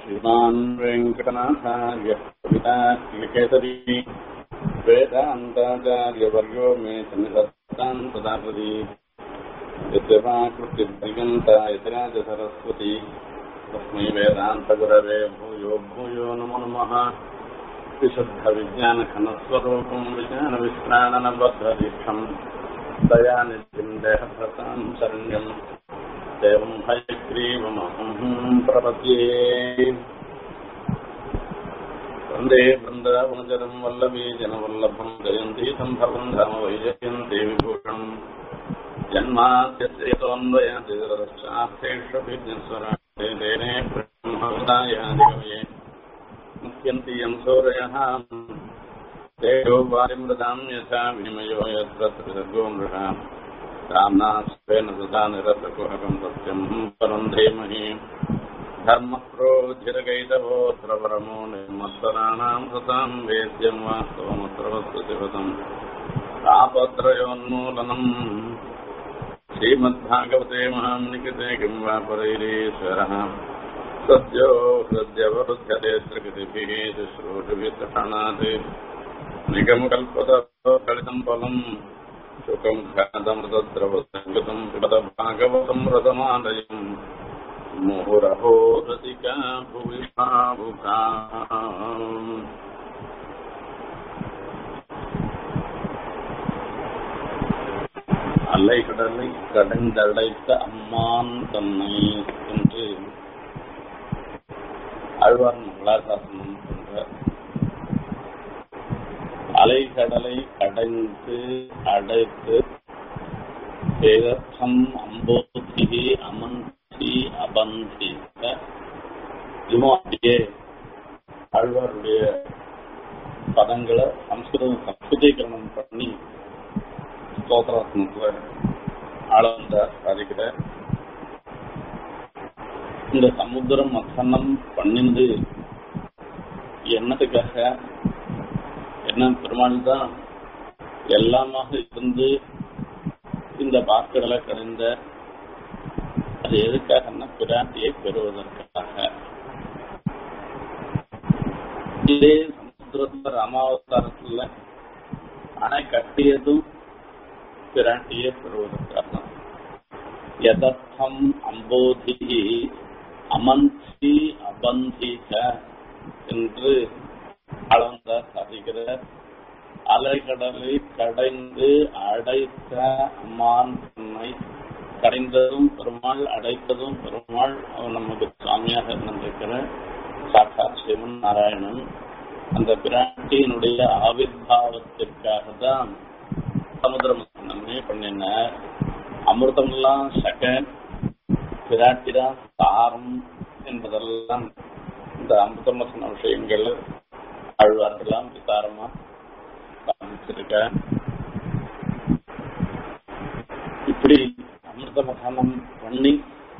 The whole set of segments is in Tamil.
श्रीमान् वेङ्कटनाथार्यः कविताकेसरी वेदान्ताचार्यवर्यो मे सन्निधत्ताम् सदा प्रति यद्यपाकृतिर्भयन्ता यतिराजसरस्वती तस्मै वेदान्तगुरवे भूयो भूयो नमो नमः विशुद्धविज्ञानघनस्वरूपम् विज्ञानविश्राणनबद्धदीक्षम् दयानिधिम् देहभृताम् शरण्यम् देवम् हयग्रीवमहम् प्रपद्ये वन्दे वृन्दावनचरम् वल्लभी जनवल्लभम् जयन्ती सम्भवम् धाम वैजयन्ती विभूषणम् जन्माद्यन्वयादिरश्चार्थेष्वभिज्ञस्वराटे तेने ब्रह्मविदायादिकवये मुह्यन्ति यम् सूरयः तेजो वारिमृदाम् यथा विनिमयो यत्र त्रिसर्गो मृषा राम्नास्तेन सदा निरतकुहकम् सत्यम् परम् धीमहि धर्मक्रोधिरगैतवोऽत्र परमो निर्मत्सराणाम् सताम् वेद्यम् वास्तवमत्र वस्तुतिपदम् तापत्रयोन्मूलनम् श्रीमद्भागवते महाम्निकते किम् वा परैरीश्वरः सद्यो हृद्यवरुध्यते त्रिकृतिभिः शुश्रूषुभितृणात् निगमकल्पतलितम् फलम् शुकम् ख्यातमृतद्रवसङ्गतम् पिबत भागवतम् रतमालयम् मुहुरहो रसिका भुवि भावुका அலைகடலை கடந்தடைத்த அம்மான் தன்னை என்று ஆழ்வார் மங்களாசாசனம் என்ற அலைகடலை கடைந்து அடைத்து தேகத்தம் அம்போதிகி அமந்தி அபந்திக்க இதுவும் அப்படியே ஆழ்வாருடைய பதங்களை சம்ஸ்கிருதம் சம்ஸ்கிருதீகரணம் பண்ணி ஸ்தோத்திராத்மத்துல ஆளவந்த சாதிக்கிற இந்த சமுத்திரம் மசனம் பண்ணிந்து என்னத்துக்காக என்ன பெருமாள் தான் எல்லாமாக இருந்து இந்த வாக்குகளை கடைந்த அது எதுக்காகன்னா பிராட்டியை பெறுவதற்காக இதே சமுத்திரத்துல ராமாவதாரத்துல அணை கட்டியதும் பிராட்டியை பெறுவதற்காக யதர்த்தம் அம்போதி அமந்தி அபந்திக என்று அளந்த சாதிக்கிற அலைகடலை கடைந்து அடைத்த அம்மான் தன்னை கடைந்ததும் பெருமாள் அடைத்ததும் பெருமாள் அவன் நமக்கு சுவாமியாக இருந்திருக்கிற சாட்சாத் சிவன் நாராயணன் அந்த பிராட்டியினுடைய ஆவிர்வாவத்திற்காக தான் சமுதிரம் நம்மே பண்ணின அமிர்தமெல்லாம் சக பிராட்டிதான் சாரம் என்பதெல்லாம் இந்த அமிர்தமசன விஷயங்கள் ஆழ்வார்கள்லாம் விசாரமா காமிச்சிருக்க இப்படி அமிர்த மசனம் பண்ணி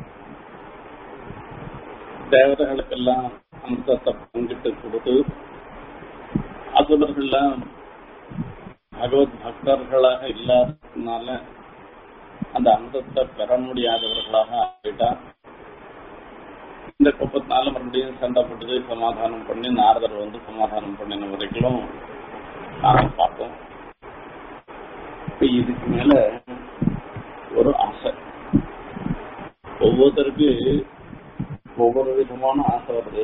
தேவதைகளுக்கெல்லாம் அமிர்தத்தை பங்கிட்டு கொடுத்து அசுரர்கள்லாம் பகவத் பக்தர்களாக இல்லாததுனால அந்த அமிர்தத்தை பெற முடியாதவர்களாக ஆகிட்டா இந்த குப்பத்தினால மறுபடியும் சண்டை போட்டு சமாதானம் பண்ணி நாரதர் வந்து சமாதானம் பண்ணின வரைக்கும் நாங்க பார்த்தோம் இப்ப இதுக்கு மேல ஒரு ஆசை ஒவ்வொருத்தருக்கு ஒவ்வொரு விதமான ஆசை வருது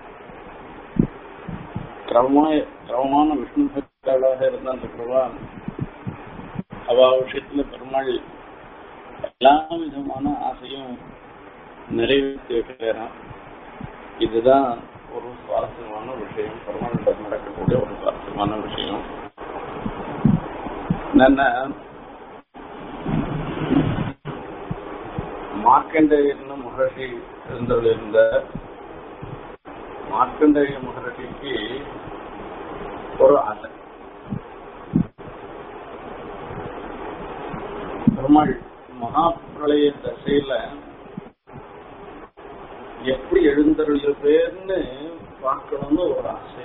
கிரமமா கிரமமான விஷ்ணு பக்தர்களாக இருந்தான்றவா அவ விஷயத்துல பெருமாள் எல்லா விதமான ஆசையும் நிறைவேற்றி வைக்கிறான் இதுதான் ஒரு சுவாரஸ்யமான விஷயம் பெருமாள் நடக்கக்கூடிய ஒரு சுவாரஸ்யமான விஷயம் என்னன்னா மார்க்கண்டேயன்னு மகர்ஷி இருந்த மார்க்கண்டேய மகர்ஷிக்கு ஒரு ஆசை பெருமாள் மகாபிரளய தசையில எப்படி எழுந்தருளிருப்பேர்னு பார்க்கணும்னு ஒரு ஆசை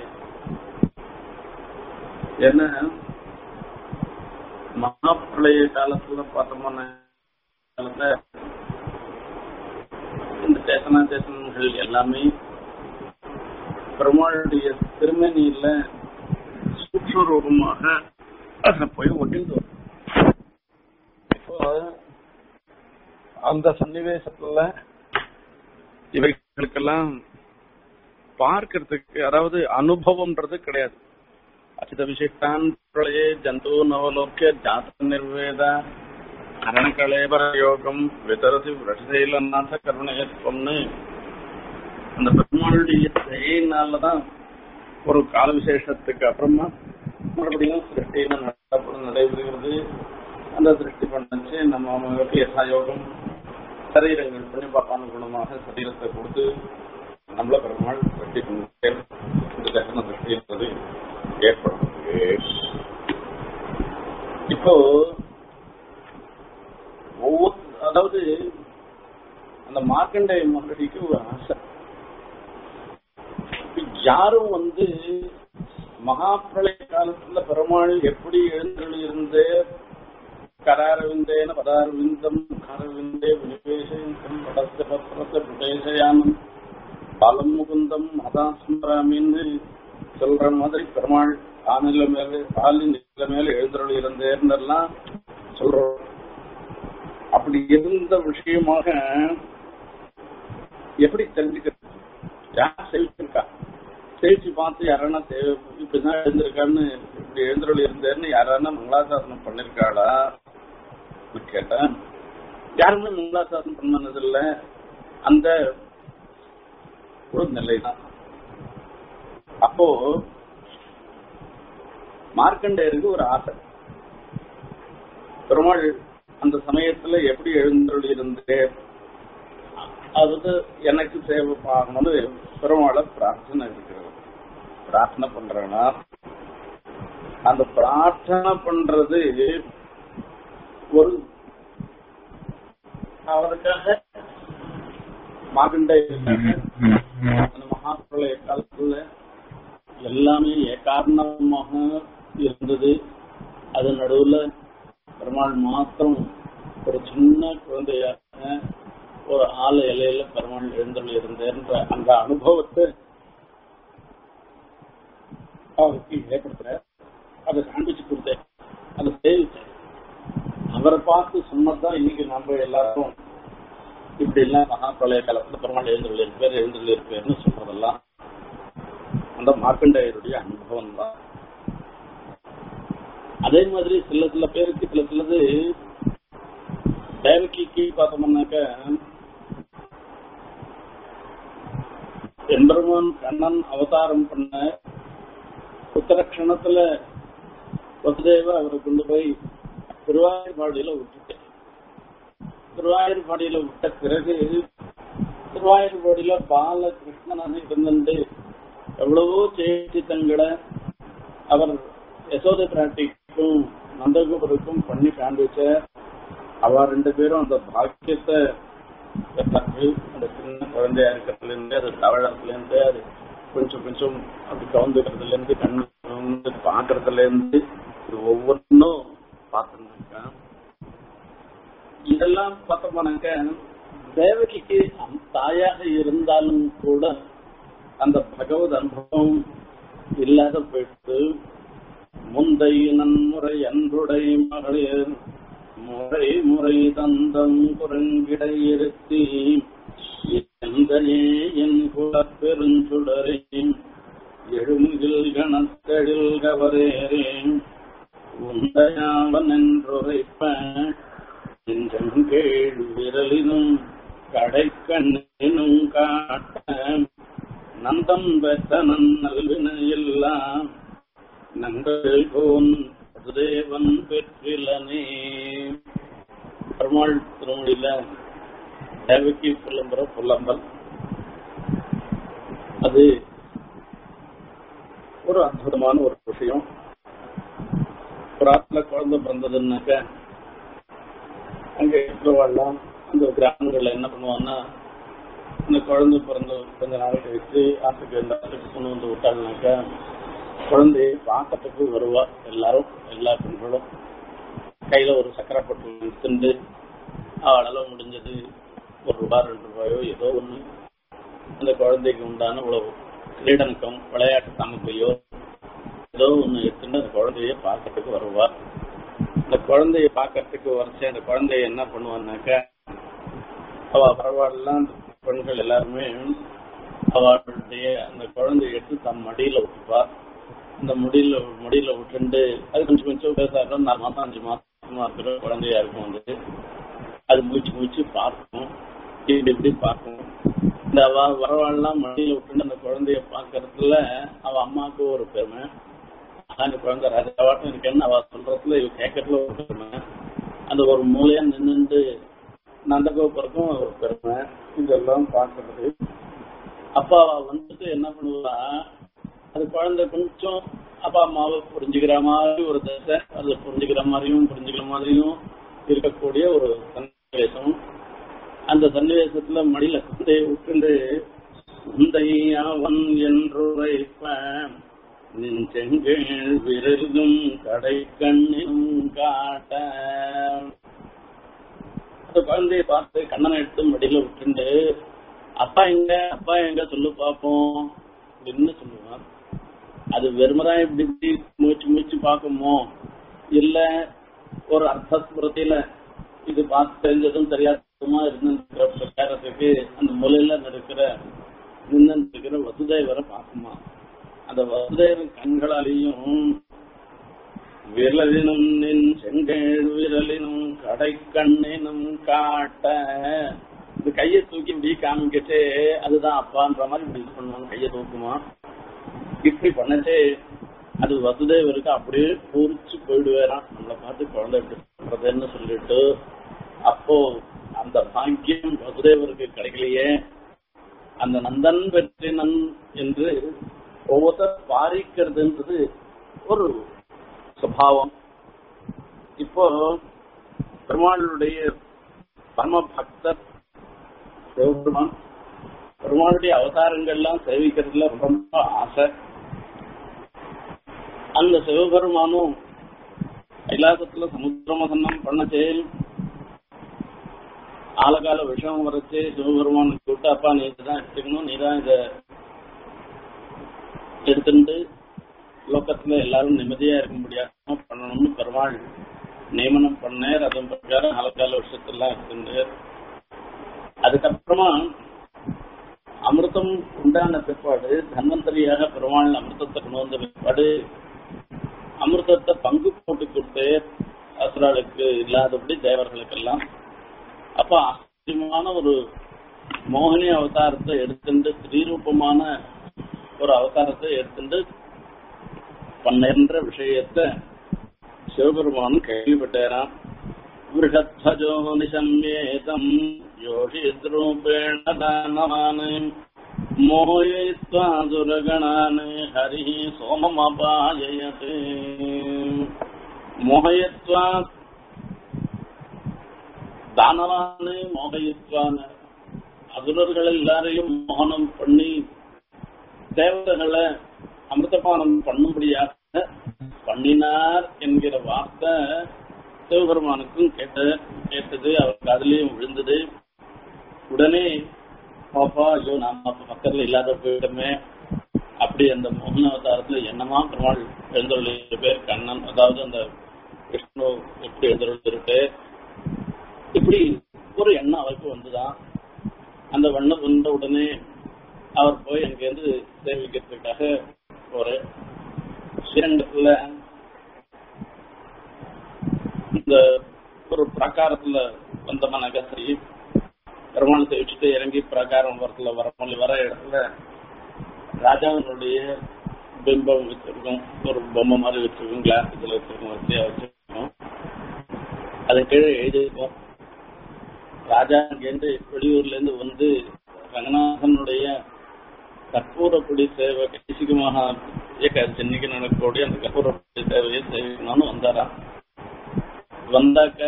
என்ன மகாபிரளய காலத்துல பார்த்தோம்னா காலத்துல இந்த சேத்தனா சேத்தன்கள் எல்லாமே பெருமாளுடைய திருமணியில சூக்ஷ்ம ரூபமாக அதுல போய் ஒட்டிந்து வரும். இப்போ அந்த சன்னிவேசத்துல இவைகளுக்கெல்லாம் பார்க்கறதுக்கு அதாவது அனுபவம்ன்றது கிடையாது அச்சித விசிஷ்டான் பிரளயே ஜந்து நவலோக்கிய ஜாத நிர்வேத கரணகலேபர யோகம் விதரசி விரசைலநாத கருணையத்வம்னு அந்த பெருமாளுடைய செயனாலதான் ஒரு கால விசேஷத்துக்கு அப்புறமா மறுபடியும் சிருஷ்டியில நடப்படும் நடைபெறுகிறது அந்த சிருஷ்டி பண்ணச்சு நம்ம அவங்களுக்கு யசாயோகம் சரீரங்கள் பண்ணி பாப்பானுகுணமாக சரீரத்தை கொடுத்து நம்மள பெருமாள் சிருஷ்டி பண்ணி இந்த தகன சிருஷ்டி என்பது ஏற்படுறது இப்போ ஒவ்வொரு அதாவது அந்த மார்க்கண்டேய மகடிக்கு ஒரு ஆசை இப்ப யாரும் வந்து மகாபிரளய காலத்துல பெருமாள் எப்படி எழுந்தருள் இருந்து கராரவிந்தேன பதாரவிந்தம் காரவிந்தே வினிவேசம் படத்த பத்திரத்தை பிரதேசயானம் பாலம் முகுந்தம் மதாஸ்மராமின்னு சொல்ற மாதிரி பெருமாள் ஆனில மேல ஆளின் நில மேல எழுந்தருள் இருந்தேன்னெல்லாம் சொல்றோம் அப்படி இருந்த விஷயமாக எப்படி தெரிஞ்சுக்கிறது யார் செவிச்சிருக்கா செவிச்சு பார்த்து யாரானா இப்படிதான் எழுந்திருக்கான்னு இப்படி எழுந்தருள் இருந்தேன்னு யாரானா மங்களாசாசனம் பண்ணிருக்காளா கேட்டேன் யாருமே மங்களாசாசனம் பண்ணதில்லை அந்த ஒரு நிலைதான் அப்போ மார்க்கண்டேயருக்கு ஒரு ஆசை பெருமாள் அந்த சமயத்துல எப்படி எழுந்தருள் இருந்து அது எனக்கு சேவை பார்க்கணும்னு பெருமாளை பிரார்த்தனை இருக்கிறது பிரார்த்தனை பண்றேன்னா அந்த பிரார்த்தனை பண்றது ஒரு அவருக்காக மார்க்கண்டேயருக்காக அந்த மகாபிரளய காலத்துல எல்லாமே ஏகாரணமாக இருந்தது அது நடுவுல பெருமாள் மாத்திரம் ஒரு சின்ன குழந்தையாக ஒரு ஆள இலையில பெருமாள் எழுந்தருள் இருந்தேன்ற அந்த அனுபவத்தை அவருக்கு ஏற்படுத்துற அதை காண்பிச்சு கொடுத்தேன் அதை சேவிச்சேன் அவரை பார்த்து சொன்னதுதான் இன்னைக்கு நம்ம எல்லாரும் இப்படி எல்லாம் மகாபிரளய காலத்துல பெருமாள் எழுந்தருள் இருப்பார் எழுந்தருள் இருப்பார்னு சொல்றதெல்லாம் அந்த மார்க்கண்டேயருடைய அனுபவம் தான் அதே மாதிரி சில சில பேருக்கு சில சிலது தேவகிக்கு பார்த்தோம்னாக்க எம்பெருமான் கண்ணன் அவதாரம் பண்ண உத்தரக்ஷணத்துல வசுதேவ அவரை கொண்டு போய் திருவாயூர்பாடியில விட்டுட்டேன் திருவாயூர்பாடியில விட்ட பிறகு திருவாயூர்பாடியில பாலகிருஷ்ணனாக இருந்துட்டு எவ்வளவோ சேச்சித்தங்களை அவர் யசோதை பிராட்டிக்கும் நந்தகோபுருக்கும் பண்ணி காண்பிச்ச அவ ரெண்டு பேரும் அந்த பாக்கியத்தை பெற்றார்கள் அந்த சின்ன குழந்தையா இருக்கிறதுல இருந்து அது தவழத்துல இருந்து அது கொஞ்சம் கொஞ்சம் அப்படி கவுந்துக்கிறதுல இருந்து கண்ணு வந்து பாக்குறதுல இருந்து இது ஒவ்வொன்றும் பார்த்துருக்க இதெல்லாம் பார்த்தோம்னாக்க தேவகிக்கு தாயாக இருந்தாலும் கூட அந்த பகவத் அனுபவம் இல்லாத போயிட்டு முந்தை நன்முறை அன்றுடை மகளிர் முறை முறை தந்தம் குரங்கிடை இருத்தி எந்தனே என் குலப் பெருஞ்சுடரே எழுமுகில் கணத்தெழில் கவரேறேன் உந்தையாவன் என்றுரைப்ப நெஞ்சம் கேள் விரலினும் கடைக்கண்ணினும் காட்ட நந்தம் பெற்ற நல்வினையெல்லாம் நங்கள் கோன் தேவன் பெற்றிலனே பெருமாள் திருமொழியில தேவகி புலம்புற புலம்பல் அது ஒரு அற்புதமான ஒரு விஷயம் ஒரு ஆத்துல குழந்தை பிறந்ததுன்னாக்க அங்க இருக்கிறவாள்லாம் அந்த கிராமங்கள்ல என்ன பண்ணுவாங்கன்னா இந்த குழந்தை பிறந்த கொஞ்ச நாள் கழிச்சு ஆத்துக்கு இந்த ஆத்துக்கு கொண்டு வந்து விட்டாங்கனாக்கா குழந்தையை பார்க்கறதுக்கு வருவா எல்லாரும் எல்லா பெண்களும் கையில ஒரு சக்கரை பொட்டு எடுத்துட்டு அவளால முடிஞ்சது ஒரு ரூபாய் ரெண்டு ரூபாயோ ஏதோ ஒண்ணு அந்த குழந்தைக்கு உண்டான உழவு கிரீடனுக்கும் விளையாட்டு சாமக்கிரியோ ஏதோ ஒண்ணு எடுத்துட்டு அந்த குழந்தைய பார்க்கறதுக்கு வருவா அந்த குழந்தைய பார்க்கறதுக்கு வரைச்சு அந்த குழந்தைய என்ன பண்ணுவான்னாக்க அவ பரவாயில்லாம் பெண்கள் எல்லாருமே அவளுடைய அந்த குழந்தைய எடுத்து தன் மடியில விட்டுப்பா இந்த முடியில முடியில விட்டுண்டு அது கொஞ்சம் கொஞ்சம் பேசாட்டம் நாலு மாசம் அஞ்சு மாசமா இருக்கிற குழந்தையா இருக்கும் வந்து அது மூச்சு மூச்சு பார்க்கும் இப்படி இப்படி பார்க்கும் இந்த அவ வரவாள்லாம் மடியில விட்டுண்டு அந்த குழந்தைய பாக்குறதுல அவ அம்மாவுக்கு ஒரு பெருமை அந்த குழந்தை ராஜாவாட்டம் இருக்கேன்னு அவ சொல்றதுல இவ கேட்கறதுல ஒரு பெருமை அந்த ஒரு மூலையா நின்னுண்டு நந்தகோபுரக்கும் ஒரு பெருமை இதெல்லாம் பாக்குறது அப்பா அவ வந்துட்டு என்ன பண்ணுவா அது குழந்தை கொஞ்சம் அப்பா அம்மாவை புரிஞ்சுக்கிற மாதிரி ஒரு தசை அது புரிஞ்சுக்கிற மாதிரியும் புரிஞ்சுக்கிற மாதிரியும் இருக்கக்கூடிய ஒரு சன்னிவேசம் அந்த சன்னிவேசத்துல மடியில குழந்தையை விட்டுண்டு குந்தையவன் என்றுரைப்ப நின் செங்கேள் விரலும் கடை கண்ணிலும் காட்ட அந்த குழந்தைய பார்த்து கண்ணனை எடுத்து மடியில விட்டுண்டு அப்பா எங்க அப்பா எங்க சொல்லு பாப்போம் அப்படின்னு சொல்லுவான் அது வெறுமரா இப்படி இப்படி மூச்சு மூச்சு பார்க்குமோ இல்ல ஒரு அர்த்தஸ்புரத்தில இது பார்த்து தெரிஞ்சதும் தெரியாததுமா இருந்துருக்கிற பிரச்சாரத்துக்கு அந்த மூலையில இருக்கிற நின்று இருக்கிற வசுதேவரை பார்க்குமா அந்த வசுதேவன் கண்களாலேயும் விரலினும் நின் செங்கேழ் விரலினும் கடை கண்ணினும் காட்ட இந்த கையை தூக்கி இப்படி காமிக்கிட்டு அதுதான் அப்பான்ற மாதிரி இப்படி இது பண்ணுவாங்க கையை தூக்குமா இப்படி பண்ணச்சே அது வசுதேவருக்கு அப்படியே பூரிச்சு போயிடுவேறான் நம்மளை பார்த்து குழந்தை எப்படி சொல்றதுன்னு சொல்லிட்டு அப்போ அந்த பாக்கியம் வசுதேவருக்கு கிடைக்கலையே அந்த நந்தன் வெற்றினன் என்று ஒவ்வொருத்தர் பாரிக்கிறதுன்றது ஒரு சுபாவம் இப்போ பெருமாளுடைய பரம பக்தர் சிவபெருமான் பெருமாளுடைய அவதாரங்கள்லாம் சேவிக்கிறதுல ரொம்ப ஆசை அந்த சிவபெருமானும் கைலாசத்துல சமுத்திரமசனம் பண்ணச்சே ஆலகால விஷம் வரைச்சு சிவபெருமான் கூப்பிட்டு அப்பா நீ தான் எடுத்துக்கணும் நீ தான் இத எடுத்துட்டு லோக்கத்துல எல்லாரும் நிம்மதியா இருக்க முடியாம பண்ணணும்னு பெருமாள் நியமனம் பண்ணேர் அதன் பிரகாரம் ஆலகால விஷயத்தெல்லாம் எடுத்துட்டு அதுக்கப்புறமா அமிர்தம் உண்டான பிற்பாடு தன்வந்தரியாக பெருமாள் அமிர்தத்தை கொண்டு வந்த பிற்பாடு அமிர்தத்தை பங்கு போட்டு கொடுத்து அசுராளுக்கு இல்லாதபடி தேவர்களுக்கெல்லாம் அப்ப ஆச்சரியமான ஒரு மோகினி அவதாரத்தை எடுத்துட்டு ஸ்ரீரூபமான ஒரு அவதாரத்தை எடுத்துட்டு பன்னென்ற விஷயத்தை சிவபெருமான் கேள்விப்பட்டாராம் बृहध्वजो निशम्येतम् योषिद्रूपेण दानवान् मोहयित्वा दुर्गणान् हरिः सोममपाययत् मोहयित्वा தானவானு மோகயித்வான அசுரர்கள் எல்லாரையும் மோகனம் பண்ணி தேவதைகளை அமிர்தபானம் பண்ணும்படியாக பண்ணினார் என்கிற வார்த்தை சிவபெருமானுக்கும் கேட்ட கேட்டது அவருக்கு அதுலயும் விழுந்தது உடனே பாப்பா ஐயோ நாம பக்கத்துல இல்லாத போயிட்டோமே அப்படி அந்த மோகன அவதாரத்துல என்னமா பெருமாள் எழுந்தருள் பேர் கண்ணன் அதாவது அந்த விஷ்ணு எப்படி எழுந்தருள் இப்படி ஒரு எண்ணம் அவருக்கு வந்துதான் அந்த வண்ணம் வந்த உடனே அவர் போய் அங்கிருந்து சேவிக்கிறதுக்காக ஒரு ஸ்ரீரங்கத்துல இந்த ஒரு பிரகாரத்துல வந்தமனாக சரி பெருமாள் சேவிச்சுட்டு இறங்கி பிரகாரம் வரத்துல வர வர இடத்துல ராஜாவினுடைய பிம்பம் வச்சிருக்கோம் ஒரு பொம்மை மாதிரி வச்சிருக்கோம் கிளாஸ் இதுல வச்சிருக்கோம் வச்சியா வச்சிருக்கோம் அது கீழே எழுதியிருக்கோம் ராஜா இங்கேருந்து வெளியூர்ல இருந்து வந்து ரங்கநாதனுடைய கற்பூரக்குடி சேவை கைசிகமாக இயக்க சென்னைக்கு நடக்கக்கூடிய அந்த கற்பூரக்குடி சேவையை சேவிக்கணும்னு வந்தாராம் வந்தாக்க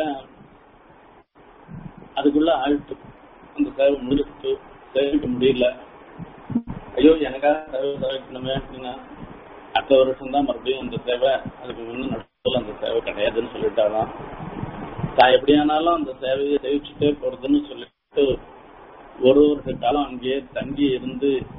அதுக்குள்ள ஆயிட்டு அந்த சேவை முடிச்சுட்டு சேவிக்க முடியல ஐயோ எனக்காக சேவை சேவிக்கணுமே அப்படின்னா அடுத்த வருஷம் தான் மறுபடியும் அந்த சேவை அதுக்கு முன்ன நடத்தல அந்த சேவை கிடையாதுன்னு சொல்லிட்டாலாம் தான் எப்படியானாலும் அந்த சேவையை சேவிச்சுட்டே போறதுன்னு சொல்லிட்டு ஒரு வருஷ காலம் அங்கேயே தங்கி இருந்து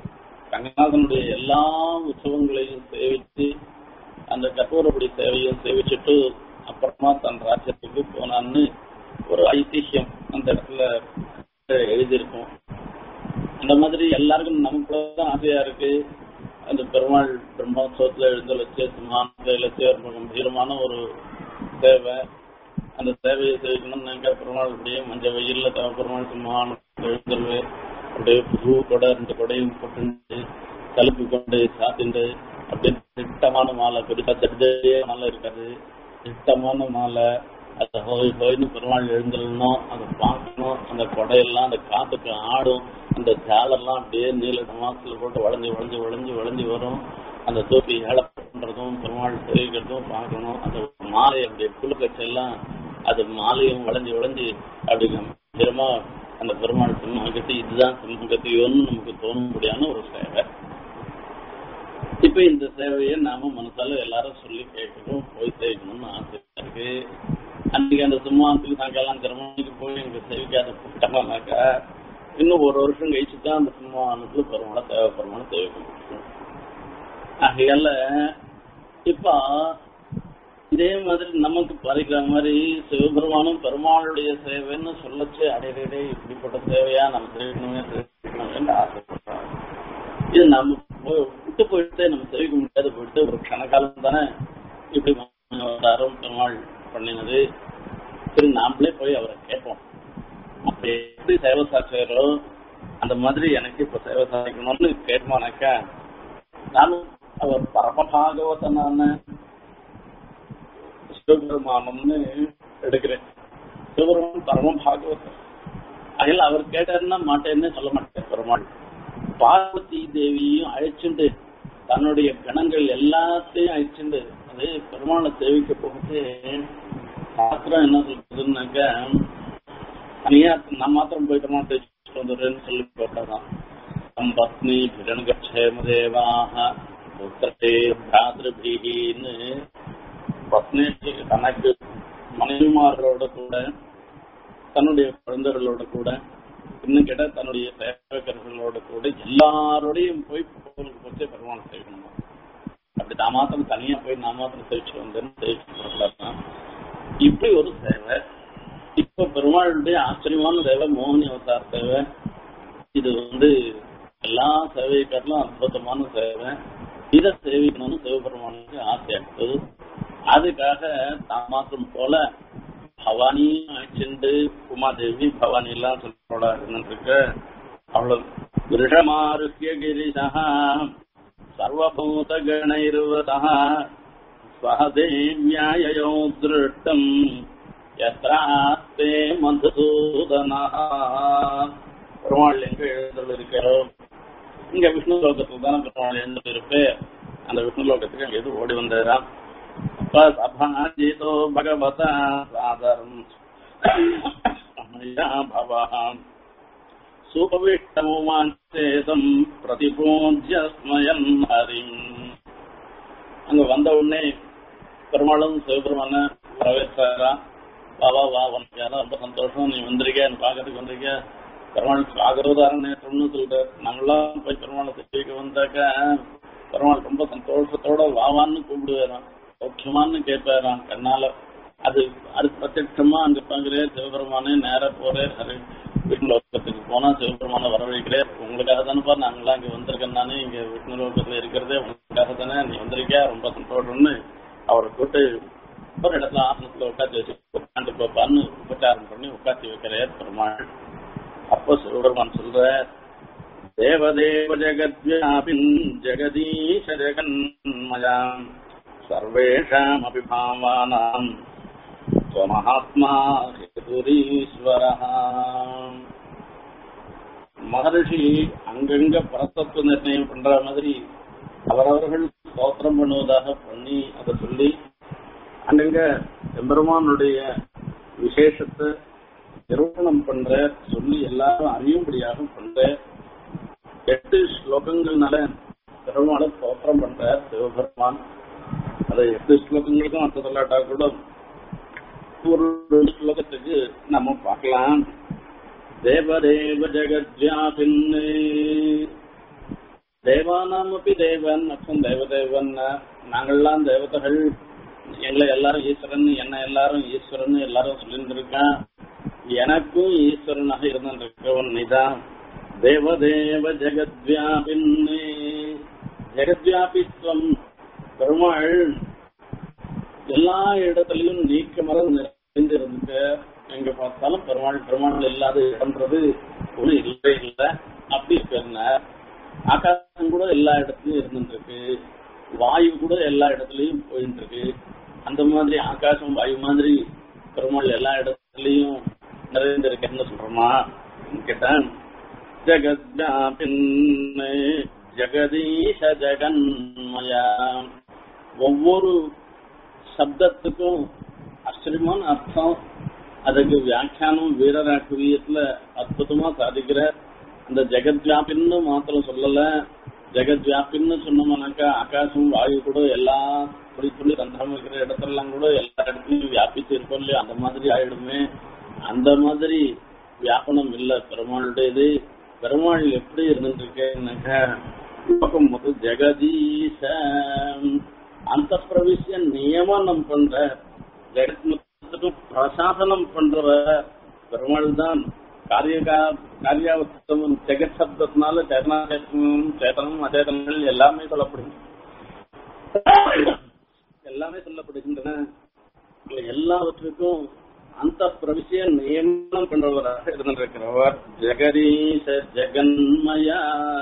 ரங்கநாதனுடைய எல்லா உற்சவங்களையும் சேவித்து அந்த கற்பூரப்படி சேவையும் சேவிச்சுட்டு அப்புறமா தன் ராஜ்யத்துக்கு போனான்னு ஒரு ஐதிஹ்யம் அந்த இடத்துல எழுதியிருக்கும் அந்த மாதிரி எல்லாருக்கும் நமக்குள்ளதான் ஆசையா இருக்கு அந்த பெருமாள் பிரம்மோத்சவத்துல எழுந்தழைச்சு சிம்மானத்தை ஒரு கம்பீரமான ஒரு சேவை அந்த சேவையை செய்யணும்னாக்க பெருமாள் அப்படியே மஞ்ச வெயில்ல தவ பெருமாள் சிம்மானத்தை எழுந்தல்வு அப்படியே புது கொடை ரெண்டு கொடையும் போட்டு கலுப்பு கொண்டு சாத்திண்டு அப்படியே திட்டமான மாலை பெருசா தடிதே மாலை இருக்காது திட்டமான மாலை அதை ஹோய் ஹோய்னு பெருமாள் எழுந்துடணும் அதை பார்க்கணும் அந்த கொடையெல்லாம் அந்த காத்துக்கு ஆடும் அந்த சேலெல்லாம் அப்படியே நீல மாசத்துல போட்டு வளைஞ்சு வளைஞ்சு வளைஞ்சு வளைஞ்சு வரும் அந்த தூக்கி ஏழை பண்றதும் பெருமாள் தெரிவிக்கிறதும் பார்க்கணும் அந்த மாலை அப்படியே குழுக்கச்செல்லாம் அது மாலையும் வளைஞ்சு வளைஞ்சு அப்படி கம்பீரமா அந்த பெருமாள் சிம்மகத்தி இதுதான் சிம்மகத்தியோன்னு நமக்கு தோணும்படியான ஒரு சேவை இப்ப இந்த சேவையை நாம மனசால எல்லாரும் சொல்லி கேட்கணும் போய் செய்யணும்னு ஆசை இருக்கு அன்னைக்கு அந்த சிம்மானத்துக்கு சாயங்காலம் ஜெர்மனிக்கு போய் எங்க சேவிக்காத கூட்டமானாக்கா இன்னும் ஒரு வருஷம் கழிச்சு தான் அந்த சிம்மானத்துல பெருமாளை தேவைப்படுமான தேவைக்க முடியும் ஆகையால இப்ப இதே மாதிரி நமக்கு பறிக்கிற மாதிரி சிவபெருமானும் பெருமாளுடைய சேவைன்னு சொல்லச்சு அடையடே இப்படிப்பட்ட சேவையா நம்ம செய்யணுமே செய்யணுமே ஆசைப்படுறோம் இது நம்ம விட்டு போயிட்டு நம்ம சேவிக்க முடியாது போயிட்டு ஒரு கணக்காலம் தானே இப்படி அவதாரம் பெருமாள் பண்ணினது சரி நாமளே போய் அவரை கேட்போம் அப்படி எப்படி சேவை சாட்சியரோ அந்த மாதிரி எனக்கு இப்ப சேவை சாதிக்கணும்னு கேட்பானாக்கா நானும் அவர் பரமபாகவதனான சிவபெருமானம்னு எடுக்கிறேன் சிவபெருமான் பரமபாகவதன் அதில் அவர் கேட்டாருன்னா மாட்டேன்னு சொல்ல மாட்டேன் பெருமாள் பார்வதி தேவியும் அழைச்சுண்டு தன்னுடைய கணங்கள் எல்லாத்தையும் அழைச்சுண்டு அது பெருமாளை சேவிக்க போகுது சாஸ்திரம் என்ன சொல்றதுன்னாக்க தனியா நான் மாத்திரம் போயிட்டோமா தெரிஞ்சுட்டு வந்துடுறேன்னு சொல்லி போட்டாதான் தம் பத்னி பிரணுகேமதேவாக புத்திரே பிராதிருபின்னு பத்னி தனக்கு மனைவிமார்களோட கூட தன்னுடைய குழந்தைகளோட கூட இன்னும் கேட்டா தன்னுடைய சேவகர்களோட கூட எல்லாரோடையும் போய் கோவிலுக்கு போச்சு பெருமாள் செய்யணும் அப்படி நான் மாத்திரம் தனியா போய் நான் மாத்திரம் சேவிச்சு வந்தேன்னு சேவிச்சு இப்படி ஒரு சேவை இப்ப பெருமாளுடைய ஆச்சரியமான சேவை மோகினி அவதார சேவை இது வந்து எல்லா சேவையை காட்டிலும் அற்புதமான சேவை இதை சேவிக்கணும்னு சிவபெருமானுக்கு ஆசையாக்குது அதுக்காக தான் மாத்திரம் போல பவானி அழைச்சிண்டு உமாதேவி பவானி எல்லாம் சொல்ல இருக்க அவ்வளவு விருஷமாருக்கிய கிரிசா சர்வபூத கணைருவதா ஸ்வதேவியாயோ திருஷ்டம் எத்ராஸ்தே மதுசூதனா பெருமாள் எங்க எழுந்தல் இருக்கிறோம் இங்க விஷ்ணு லோகத்துக்கு தானே பெருமாள் எழுந்தல் இருப்பு அந்த விஷ்ணு லோகத்துக்கு அங்க எது ஓடி வந்தாராம் அப்ப சபாஜிதோ பகவதா சாதரம் பவாம் சுபவிஷ்டமுமாச்சேதம் பிரதிபூஜ்ய ஸ்மயன் ஹரிம் அங்க வந்த உடனே பெருமாளும் சிவபெருமான வரவேற்றாரா வா வா உனக்கு யாரும் ரொம்ப சந்தோஷம் நீ வந்திருக்க நீ பாக்கிறதுக்கு வந்திருக்க பெருமாள் ஆகரோதாரம் நேற்றம்னு சொல்லிட்டார் நாங்களாம் போய் பெருமாளை தெரிவிக்க வந்தாக்க பெருமாள் ரொம்ப சந்தோஷத்தோட வாவான்னு கூப்பிடுவாராம் சௌக்கியமான்னு கேட்பாராம் கண்ணால அது அது பிரத்யட்சமா அங்க பாக்குறே சிவபெருமானே நேர போறே ஹரி விஷ்ணு லோகத்துக்கு போனா சிவபெருமான வரவழைக்கிறேன் உங்களுக்காக தானேப்பா நாங்களாம் இங்க வந்திருக்கேன் நானே இங்க விஷ்ணு லோகத்துல இருக்கிறதே உங்களுக்காக தானே நீ வந்திருக்கியா ரொம்ப சந்தோஷம்னு அவரை கூட்டு ஒரு இடத்துல ஆசனத்துல உட்காந்து வச்சு உட்காந்து போப்பான்னு உபச்சாரம் பண்ணி உட்காந்து வைக்கிறார் பெருமாள் அப்போ சிவபெருமான் சொல்ற தேவதேவ ஜெகத்வியாபின் ஜெகதீஷ ஜெகன்மயாம் சர்வேஷாமபி பாவானாம் ஸ்வமஹாத்மா ஹேதுரீஸ்வரः மகரிஷி அங்கங்க பரத்தத்துவ நிர்ணயம் பண்ற மாதிரி அவரவர்கள் ஸ்தோத்திரம் பண்ணுவதாக பண்ணி அதை சொல்லி அங்கங்க எம்பெருமானுடைய விசேஷத்தை நிரூபணம் பண்ற சொல்லி எல்லாரும் அறியும்படியாக பண்ற எட்டு ஸ்லோகங்கள்னால பெருமாளை ஸ்தோத்திரம் பண்ற சிவபெருமான் அதை எட்டு ஸ்லோகங்களுக்கும் அர்த்தம் சொல்லாட்டா கூட ஒரு ரெண்டு ஸ்லோகத்துக்கு நம்ம பார்க்கலாம் தேவதேவ ஜெகத்யாபின் தேவானாமப்பி தேவன் மற்றும் தேவதேவன் நாங்கள்லாம் தேவதைகள் எங்களை எல்லாரும் ஈஸ்வரன் என்ன எல்லாரும் ஈஸ்வரன் எல்லாரும் சொல்லிட்டு இருக்கான் எனக்கும் ஈஸ்வரனாக இருந்திருக்கவன் நீதான் தேவதேவ ஜெகத்வியாபின்னே ஜெகத்வியாபித்வம் பெருமாள் எல்லா இடத்துலயும் நீக்க மரம் நிறைந்து இருந்துட்டு எங்க பார்த்தாலும் பெருமாள் பெருமாள் இல்லாத இடம்ன்றது ஒண்ணு இல்லவே இல்லை அப்படி இருக்கிற ஆகாசம் கூட எல்லா இடத்துலயும் இருந்துருக்கு வாயு கூட எல்லா இடத்துலயும் போயிட்டு இருக்கு அந்த மாதிரி ஆகாசம் வாயு மாதிரி பெருமாள் எல்லா இடத்துலயும் நிறைந்திருக்கேன்னு சொல்றோமா கேட்டேன் ஜெகத்யாபின் ஜெகதீஷ ஜெகன்மயா ஒவ்வொரு சப்தத்துக்கும் ஆச்சரியமான அர்த்தம் அதுக்கு வியாக்கியானம் வீரராகவியத்துல அற்புதமா சாதிக்கிற அந்த ஜெகத்வியாபின்னு மாத்திரம் சொல்லல ஜெகத்வியாபின்னு சொன்னோம்னாக்கா ஆகாசம் வாயு கூட எல்லா துளி துளி ரந்தம் வைக்கிற இடத்துலலாம் கூட எல்லா இடத்துலயும் வியாபித்து இருக்கும் இல்லையா அந்த மாதிரி ஆயிடுமே அந்த மாதிரி வியாபனம் இல்ல பெருமாளுடையது பெருமாள் எப்படி இருந்துட்டு இருக்கேன்னாக்கா பார்க்கும்போது ஜெகதீச அந்த பிரவிசிய நியமனம் பண்ற ஜெகத்முத்துக்கும் பிரசாசனம் பண்றவர் பெருமாள் தான் காரிய காரியாவஸ்தம் ஜெகத் சப்தத்தினால சேதனாச்சேதனம் சேதனம் அச்சேதனங்கள் எல்லாமே சொல்லப்படுது எல்லாமே சொல்லப்படுகின்றன எல்லாவற்றுக்கும் அந்த பிரவிசிய நியமனம் பண்றவராக இருந்திருக்கிறவர் ஜெகதீச ஜெகன்மயா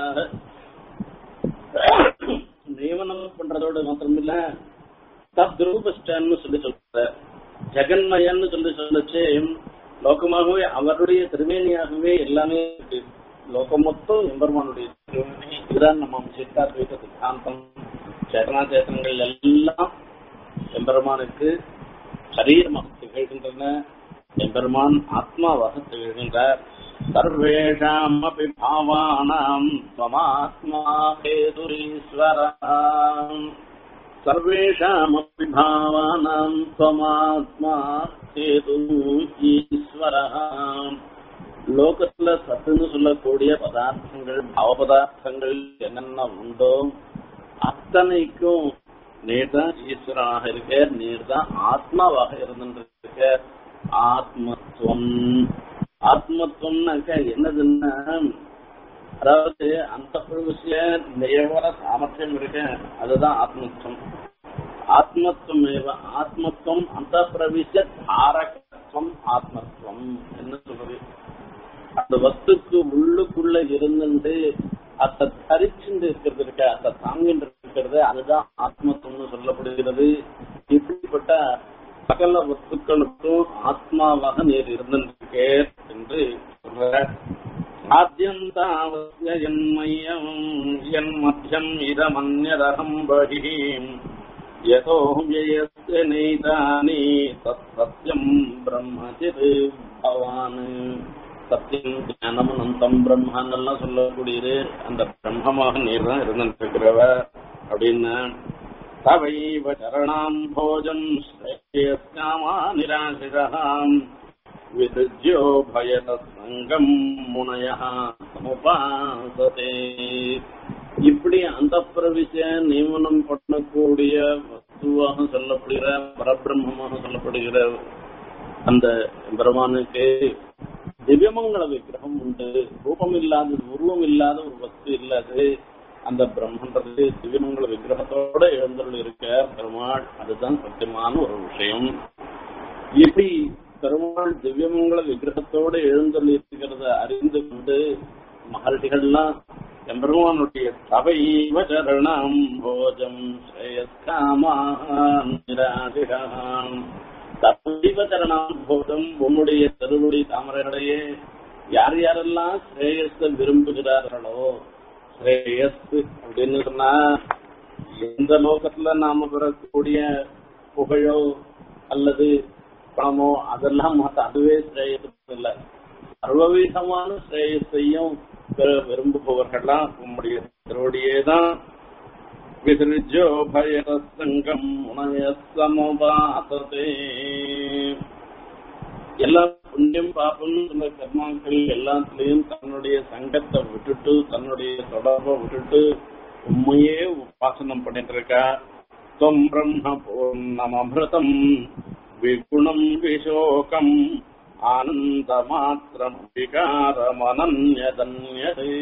நியமனம் பண்றதோட மாத்திரமில்ல தத்ரூபஸ்டான்னு சொல்லி சொல்ற ஜெகன்மயன்னு சொல்லி சொல்லிச்சு லோகமாகவே அவருடைய திருமேனியாகவே எல்லாமே இருக்கு லோகம் மொத்தம் எம்பெருமானுடைய திருமேனி இதுதான் நம்ம சித்தாத்வைத சித்தாந்தம் சேதனா சேதனங்கள் எல்லாம் எம்பெருமானுக்கு சரீரமாக திகழ்கின்றன எம்பெருமான் ஆத்மாவாக திகழ்கின்றார் சர்வேஷாம் அபி பாவானாம் ஸ்வமாத்மா ஹேதுரீஸ்வரம் सर्वेषामपि भावानां त्वमात्मा சேது ஈஸ்வரः லோகத்துல சத்துன்னு சொல்லக்கூடிய பதார்த்தங்கள் பாவ பதார்த்தங்கள் என்னென்ன உண்டோ அத்தனைக்கும் நீர் தான் ஈஸ்வரனாக இருக்க நீர் தான் ஆத்மாவாக இருந்துருக்க ஆத்மத்துவம் ஆத்மத்துவம்னாக்க என்னதுன்னா அதாவது அந்த பிரவிசிய நியமன சாமர்த்தியம் இருக்கு அதுதான் ஆத்மத்துவம் ஆத்மத்துவம் ஆத்மத்துவம் அந்த பிரவிசிய தாரகத்துவம் ஆத்மத்துவம் என்ன சொல்றது அந்த வஸ்துக்கு உள்ளுக்குள்ள இருந்துட்டு அதை தரிச்சுட்டு இருக்கிறது இருக்க அதை தாங்கிட்டு இருக்கிறது அதுதான் ஆத்மத்துவம்னு சொல்லப்படுகிறது இப்படிப்பட்ட சகல வஸ்துக்களுக்கும் ஆத்மாவாக நீர் இருந்திருக்கே என்று சொல்ற ஆத்யந்தாவத்யன்மயம் என் மத்தியம் இதமன்யதகம் பகிம் யதோ வியஸ்ய நெய்தானி தத் சத்யம் பிரம்மசித் பவான் சத்தியம் ஞானம் அனந்தம் பிரம்மான் எல்லாம் சொல்லக்கூடியது அந்த பிரம்மமாக நீர் தான் இருந்திருக்கிறவ அப்படின்னு தவைவ சரணாம் போஜம் ஸ்ரேயஸ்காமா நிராசிரகாம் விதுஜ்யோ பயத சங்கம் முனைய சமுபாசதே இப்படி அந்த பிரவிச நியமனம் பண்ணக்கூடிய வஸ்துவாக சொல்லப்படுகிற பரபிரம்மமாக சொல்லப்படுகிற அந்த பெருமானுக்கு திவ்யமங்கல விக்கிரகம் உண்டு ரூபம் இல்லாத உருவம் இல்லாத ஒரு வஸ்து இல்லாது அந்த பிரம்மன்றது திவ்யமங்கல விக்கிரகத்தோட எழுந்தருள் இருக்க பெருமாள் அதுதான் சத்தியமான ஒரு விஷயம் இப்படி பெருமாள் திவ்யமங்கல விக்கிரகத்தோடு எழுந்தருள் இருக்கிறத அறிந்து கொண்டு மகர்ஷிகள்லாம் எம்பெருமானுடைய சபைவ சரணம் போஜம் ஸ்ரேயஸ்காமாம் தப்பைவ சரணம் போஜம் உன்னுடைய திருவடி தாமரைகளையே யார் யாரெல்லாம் ஸ்ரேயஸ விரும்புகிறார்களோ ஸ்ரேயஸ் அப்படின்னு சொன்னா எந்த லோகத்துல நாம பெறக்கூடிய புகழோ அல்லது பணமோ அதெல்லாம் மாத்த அதுவே ஸ்ரேயஸ் இல்லை சர்வவிதமான ஸ்ரேயஸையும் விரும்புபவர்கள்லாம் உம்முடைய திருவடியே தான் விசிறிஜோ பயரசங்கம் உணய சமபாசதே எல்லா புண்ணியம் பாப்பம்னு சொல்ல கர்மாக்கள் எல்லாத்துலயும் தன்னுடைய சங்கத்தை விட்டுட்டு தன்னுடைய தொடர்பை விட்டுட்டு உண்மையே உபாசனம் பண்ணிட்டு இருக்கா துவம் பிரம்ம பூர்ணமமிருதம் விகுணம் விஷோகம் ஆனந்த மாத்திரம் விகாரமனன்யதன்யதே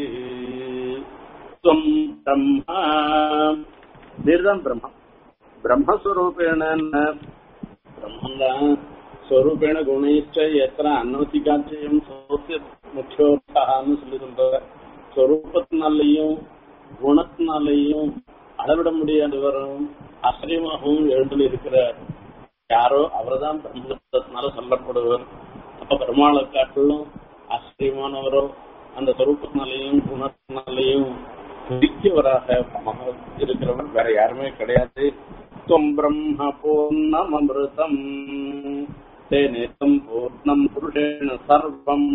துவம் பிரம்மா நீர்தான் பிரம்மம் பிரம்மஸ்வரூபேண பிரம்மந்தான் ஸ்வரூபேண குணைச்ச எத்தனை அன்னவசிகாச்சயம் சோசிய முக்கியோத்தான்னு சொல்லி சொல்ற ஸ்வரூபத்தினாலையும் குணத்தினாலையும் அளவிட முடியாதவரும் ஆச்சரியமாகவும் எழுந்து இருக்கிற யாரோ அவர்தான் பிரம்மத்தினால சொல்லப்படுவர் அப்ப பெருமாளை காட்டிலும் ஆச்சரியமானவரோ அந்த சொரூபத்தினாலையும் குணத்தினாலையும் பிடிக்கவராக இருக்கிறவர் வேற யாருமே கிடையாது துவம் பிரம்ம பூர்ணம் அமிர்தம் தேனேத்தம் பூர்ணம் புருஷேன சர்வம்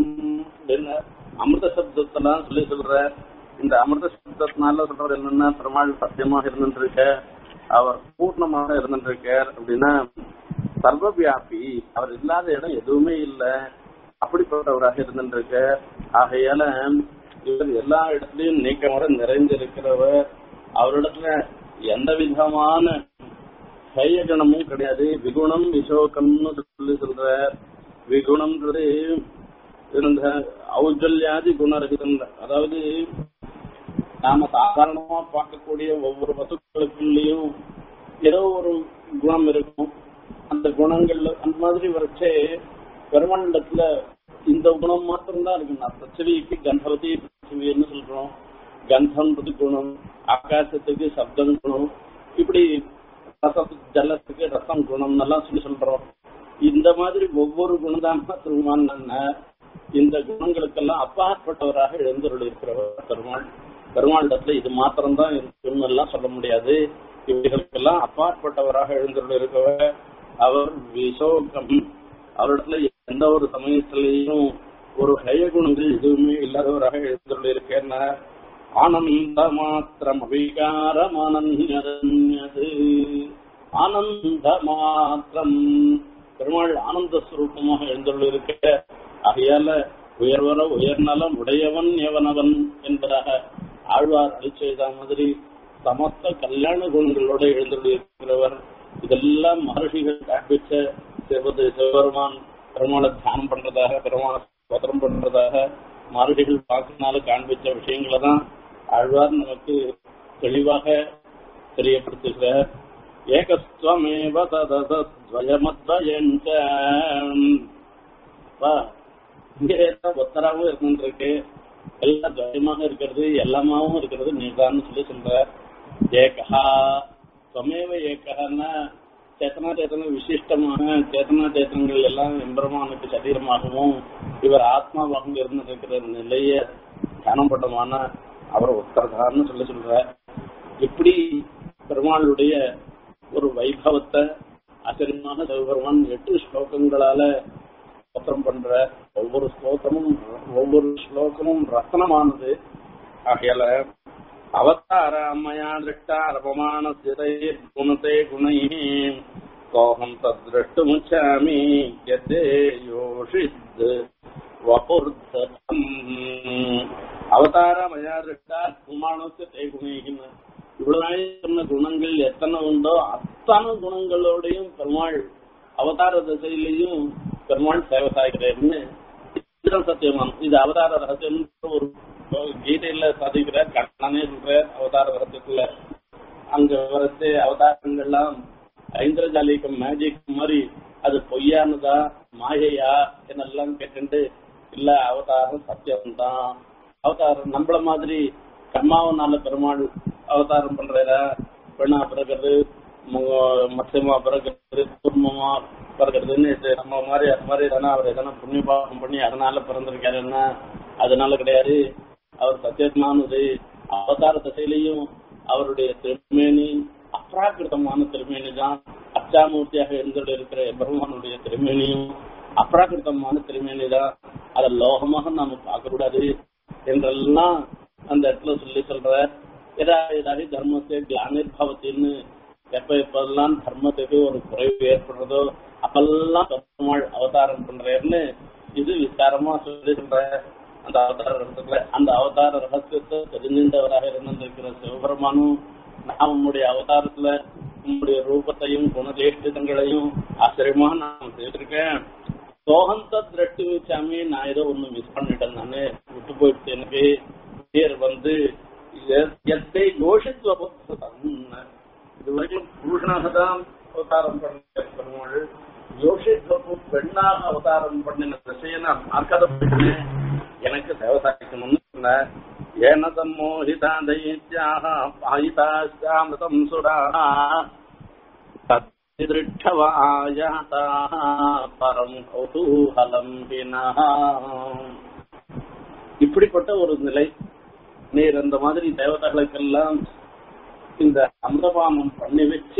அமிர்த சப்தத்தெல்லாம் சொல்லி சொல்ற இந்த அமிர்த சப்தத்தினால சொல்றது என்னன்னா பெருமாள் சத்தியமாக இருந்துருக்க அவர் பூர்ணமாக இருந்துருக்கார் அப்படின்னா சர்வவியாபி அவர் இல்லாத இடம் எதுவுமே இல்லை அப்படிப்பட்டவராக இருந்துருக்க ஆகையால இவர் எல்லா இடத்துலயும் நீக்கமர நிறைந்திருக்கிறவர் அவரிடத்துல எந்த விதமான கையகணமும் கிடையாது விகுணம் விசோகம்னு சொல்லி சொல்ற விகுணம்ன்றது இந்த ஔஜல்யாதி குணரகிதம் அதாவது நாம சாதாரணமா பார்க்கக்கூடிய ஒவ்வொரு வசுக்களுக்குள்ளேயும் ஏதோ ஒரு குணம் இருக்கும் அந்த குணங்கள்ல அந்த மாதிரி வரைச்சே பெருமாண்டத்துல இந்த குணம் மாத்திரம்தான் இருக்கு பிருத்திவிக்கு கந்தவதி பிருத்திவின்னு சொல்றோம் கந்தம்ன்றது குணம் ஆகாசத்துக்கு சப்தம் குணம் இப்படி ரசம் ஜலத்துக்கு ரசம் குணம் எல்லாம் சொல்லி சொல்றோம் இந்த மாதிரி ஒவ்வொரு குணதாம திருமான் இந்த குணங்களுக்கெல்லாம் அப்பாற்பட்டவராக எழுந்தருள் இருக்கிறவர் பெருமாள் பெருமாண்டத்துல இது மாத்திரம்தான் இருக்குன்னு எல்லாம் சொல்ல முடியாது இவைகளுக்கெல்லாம் அப்பாற்பட்டவராக எழுந்தருள் இருக்கவர் அவர் விசோகம் அவரிடத்துல எந்த ஒரு சமயத்திலையும் ஒரு ஹய குணங்கள் எதுவுமே இல்லாதவராக எழுந்தருள் இருக்கேன்னா ஆனந்த மாத்திரம் அவிகாரம் அனன்யது ஆனந்த மாத்திரம் பெருமாள் ஆனந்த ஸ்வரூபமாக எழுந்தருள் இருக்க ஆகையால உயர்வர உயர்நலம் உடையவன் எவனவன் என்பதாக ஆழ்வார் அழிச்செய்த மாதிரி சமஸ்த கல்யாண குணங்களோட எழுந்தருள் இருக்கிறவர் இதெல்லாம் மகர்ஷிகள் காண்பிச்ச சிவது சிவபெருமான் பெருமாளை தியானம் பண்றதாக பெருமாளை ஸ்தோத்திரம் பண்றதாக மகர்ஷிகள் பார்க்கறதுனால காண்பிச்ச விஷயங்களை தான் ஆழ்வார் நமக்கு தெளிவாக தெரியப்படுத்துகிறார் ஏகஸ்வமேவ ததத்வயமத்வயஞ்ச இங்கே ஒத்தராகவும் இருந்துருக்கு எல்லாம் துவயமாக இருக்கிறது எல்லாமாவும் இருக்கிறது நீதான்னு சொல்லி சொல்ற ஏகா ஸ்வமேவ ஏகன்னா சேத்தனா சேத்தன விசிஷ்டமான சேத்தனா சேத்தனங்கள் எல்லாம் எம்பெருமானுக்கு சரீரமாகவும் இவர் ஆத்மாவாகவும் இருந்திருக்கிற நிலைய தியானப்பட்டமான அவர் ஒத்தர்தான்னு சொல்லி சொல்ற இப்படி பெருமாளுடைய ஒரு வைபவத்தை ஆச்சரியமான சிவபெருமான் எட்டு ஸ்லோகங்களால ஸ்தோத்திரம் பண்ற ஒவ்வொரு ஸ்லோகமும் ஒவ்வொரு ஸ்லோகமும் ரத்னமானது ஆகையால அவதார அம்மையா திருஷ்டா அரபமான சிறை குணத்தை குணை கோகம் தத்ரஷ்டுமுச்சாமி யதே யோஷித் வபுர்தம் அவதார மயா திருஷ்டா குமானத்து தே குணைகின்னு இவ்வளவு சொன்ன குணங்கள் எத்தனை உண்டோ அத்தனை குணங்களோடையும் பெருமாள் அவதார திசையிலையும் பெருமாள் சேவை சாய்கிறேன்னு இதுதான் சத்தியமான் இது அவதார ரகசியம் ஒரு கீதையில சாதிக்கிற கண்ணனே சொல்ற அவதார ரகசியத்துல அங்க வரத்து அவதாரங்கள்லாம் ஐந்திரஜாலிகம் மேஜிக் மாதிரி அது பொய்யானதா மாயையா என்னெல்லாம் கேட்டு இல்ல அவதாரம் சத்தியம் தான் அவதாரம் நம்மள மாதிரி கர்மாவனால பெருமாள் அவதாரம் பண்றதா பெண்ணா பிறகுறது மத்தியமா பிறகுறது குடும்பமா பிறகுறதுன்னு நம்ம மாதிரி அது மாதிரி எதனா அவர் எதனா புண்ணிய பாவம் பண்ணி அதனால பிறந்திருக்காருன்னா அதனால கிடையாது அவர் சத்தியமானது அவதார திசையிலையும் அவருடைய திருமேனி அப்ராகிருதமான திருமேனி தான் அச்சாமூர்த்தியாக இருந்துட்டு இருக்கிற பெருமானுடைய திருமேனியும் அப்ராகிருதமான திருமேனி தான் அதை லோகமாக நாம பார்க்க கூடாது என்றெல்லாம் அந்த இடத்துல சொல்லி சொல்ற எதா ஏதாவது தர்மத்தை கிளானிர்பவத்தின்னு எப்ப எப்பெல்லாம் தர்மத்துக்கு ஒரு குறைவு ஏற்படுறதோ அப்பெல்லாம் பெருமாள் அவதாரம் பண்றேன்னு இது விசாரமா சொல்லி சொல்ற அந்த அவதார ரகத்துல அந்த அவதார ரகசியத்தை தெரிஞ்சின்றவராக இருந்திருக்கிற சிவபெருமானும் நான் உம்முடைய அவதாரத்துல உம்முடைய ரூபத்தையும் குணதேஷ்டிதங்களையும் ஆச்சரியமா நான் செய்திருக்கேன் சோகந்த திரட்டு வச்சாமே நான் ஏதோ ஒண்ணு மிஸ் பண்ணிட்டேன் நானு விட்டு போயிடுச்சு எனக்கு பேர் வந்து எத்தை யோசித்துவ இது வரைக்கும் புருஷனாக தான் அவதாரம் பண்ண பெருமாள் யோசித்துவ பெண்ணாக அவதாரம் பண்ணின திசையை நான் பார்க்காத போயிட்டேன் எனக்கு தேவதாக்கணும்னு சொன்ன ஏன சம்மோகிதா தைத்யாக பாயிதாஸ்தாமிருதம் சுடா திருஷ்டவாயாதாः பரம் கௌதூகலம் வினः இப்படிப்பட்ட ஒரு நிலை நீர் அந்த மாதிரி தேவதைகளுக்கெல்லாம் இந்த அமிர்தபானம் பண்ணி வச்சு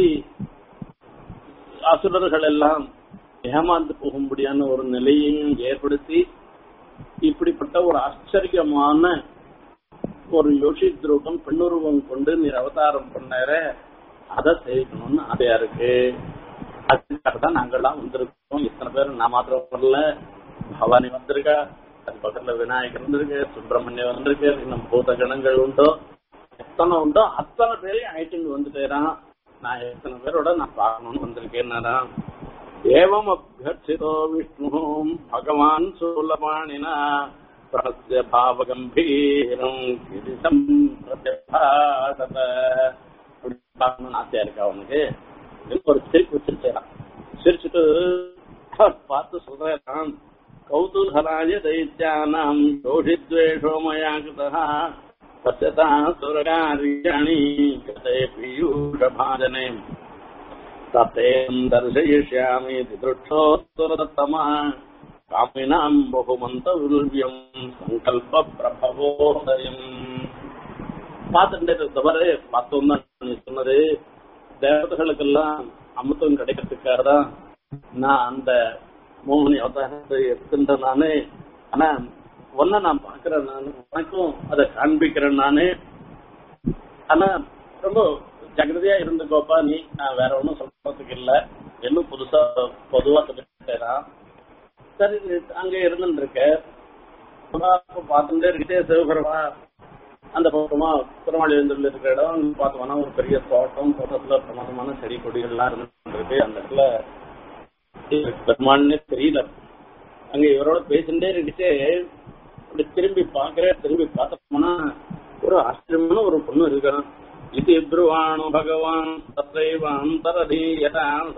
அசுரர்கள் எல்லாம் ஏமாந்து போகும்படியான ஒரு நிலையையும் ஏற்படுத்தி இப்படிப்பட்ட ஒரு ஆச்சரியமான ஒரு யோசித் ரூபம் பெண்ணுருவம் கொண்டு நீர் அவதாரம் பண்ணார அதை செய்யணும்னு ஆசையா இருக்கு அதுக்காக தான் நாங்கெல்லாம் வந்திருக்கோம் இத்தனை பேர் நான் மாத்திரம் வரல பவானி வந்திருக்கா அது பக்கத்துல விநாயகர் வந்திருக்கு சுப்பிரமணியம் வந்திருக்கு இன்னும் பூத கணங்கள் உண்டோ எத்தனை உண்டோ அத்தனை பேரையும் ஐட்டிங் வந்துட்டேறான் நான் எத்தனை பேரோட நான் பார்க்கணும்னு வந்திருக்கேன் ஏவம் அபியர்ச்சிதோ விஷ்ணு பகவான் சூலபாணினா பிரஹஸ்ய பாவகம்பீரம் கிரிசம் பிரத்யபாசத அப்படி பார்க்கணும்னு ஆசையா இருக்கா அவனுக்கு ஒரு சிரிப்பு சிரிச்சான் சிரிச்சுட்டு பார்த்து சொல்றேன் கௌதூகலாய தைத்தியானாம் யோஷித்வேஷோ மயா கிருதா பசியதா சுரகாரியாணி கதே பீயூஷபாஜனே தத்தேம் தர்शयिष्यामि दिदृक्षोत्तरतमा காமினாம் பகுமந்தவியம் சங்கல்ப பிரபவோதயம் பார்த்துட்டு தவிர பார்த்தோம் தான் நீ சொன்னது தேவதைகளுக்கெல்லாம் அமிர்தம் கிடைக்கிறதுக்காக தான் நான் அந்த மோகனி அவதாரத்தை எடுத்துட்ட நானு ஆனா ஒன்ன நான் பாக்குறேன் நானு உனக்கும் அதை காண்பிக்கிறேன் நானு ஆனா ரொம்ப ஜாகிரதையா இருந்துக்கோப்பா நீ நான் வேற ஒன்றும் சொல்றதுக்கு இல்ல இன்னும் புதுசா பொதுவா சொல்லிட்டேன் சரி அங்க இருந்துட்டு இருக்க பார்த்துட்டே இருக்கே சிவபெருமா அந்த பக்கமா பெருமாள் எழுந்துள்ள இருக்கிற இடம் அங்க பார்த்தோம்னா ஒரு பெரிய தோட்டம் தோட்டத்துல பிரமாதமான செடி கொடிகள்லாம் இருந்துட்டு இருக்கு அந்த இடத்துல பெருமாள்னே தெரியல அங்க இவரோட பேசிட்டே இருந்துச்சு அப்படி திரும்பி பாக்குறேன் திரும்பி பார்த்தோம்னா ஒரு ஆச்சரியமான ஒரு பொண்ணு இருக்கிறான் இது ப்ருவாணு பகவான் தத்தைவாந்தரதீயதாம்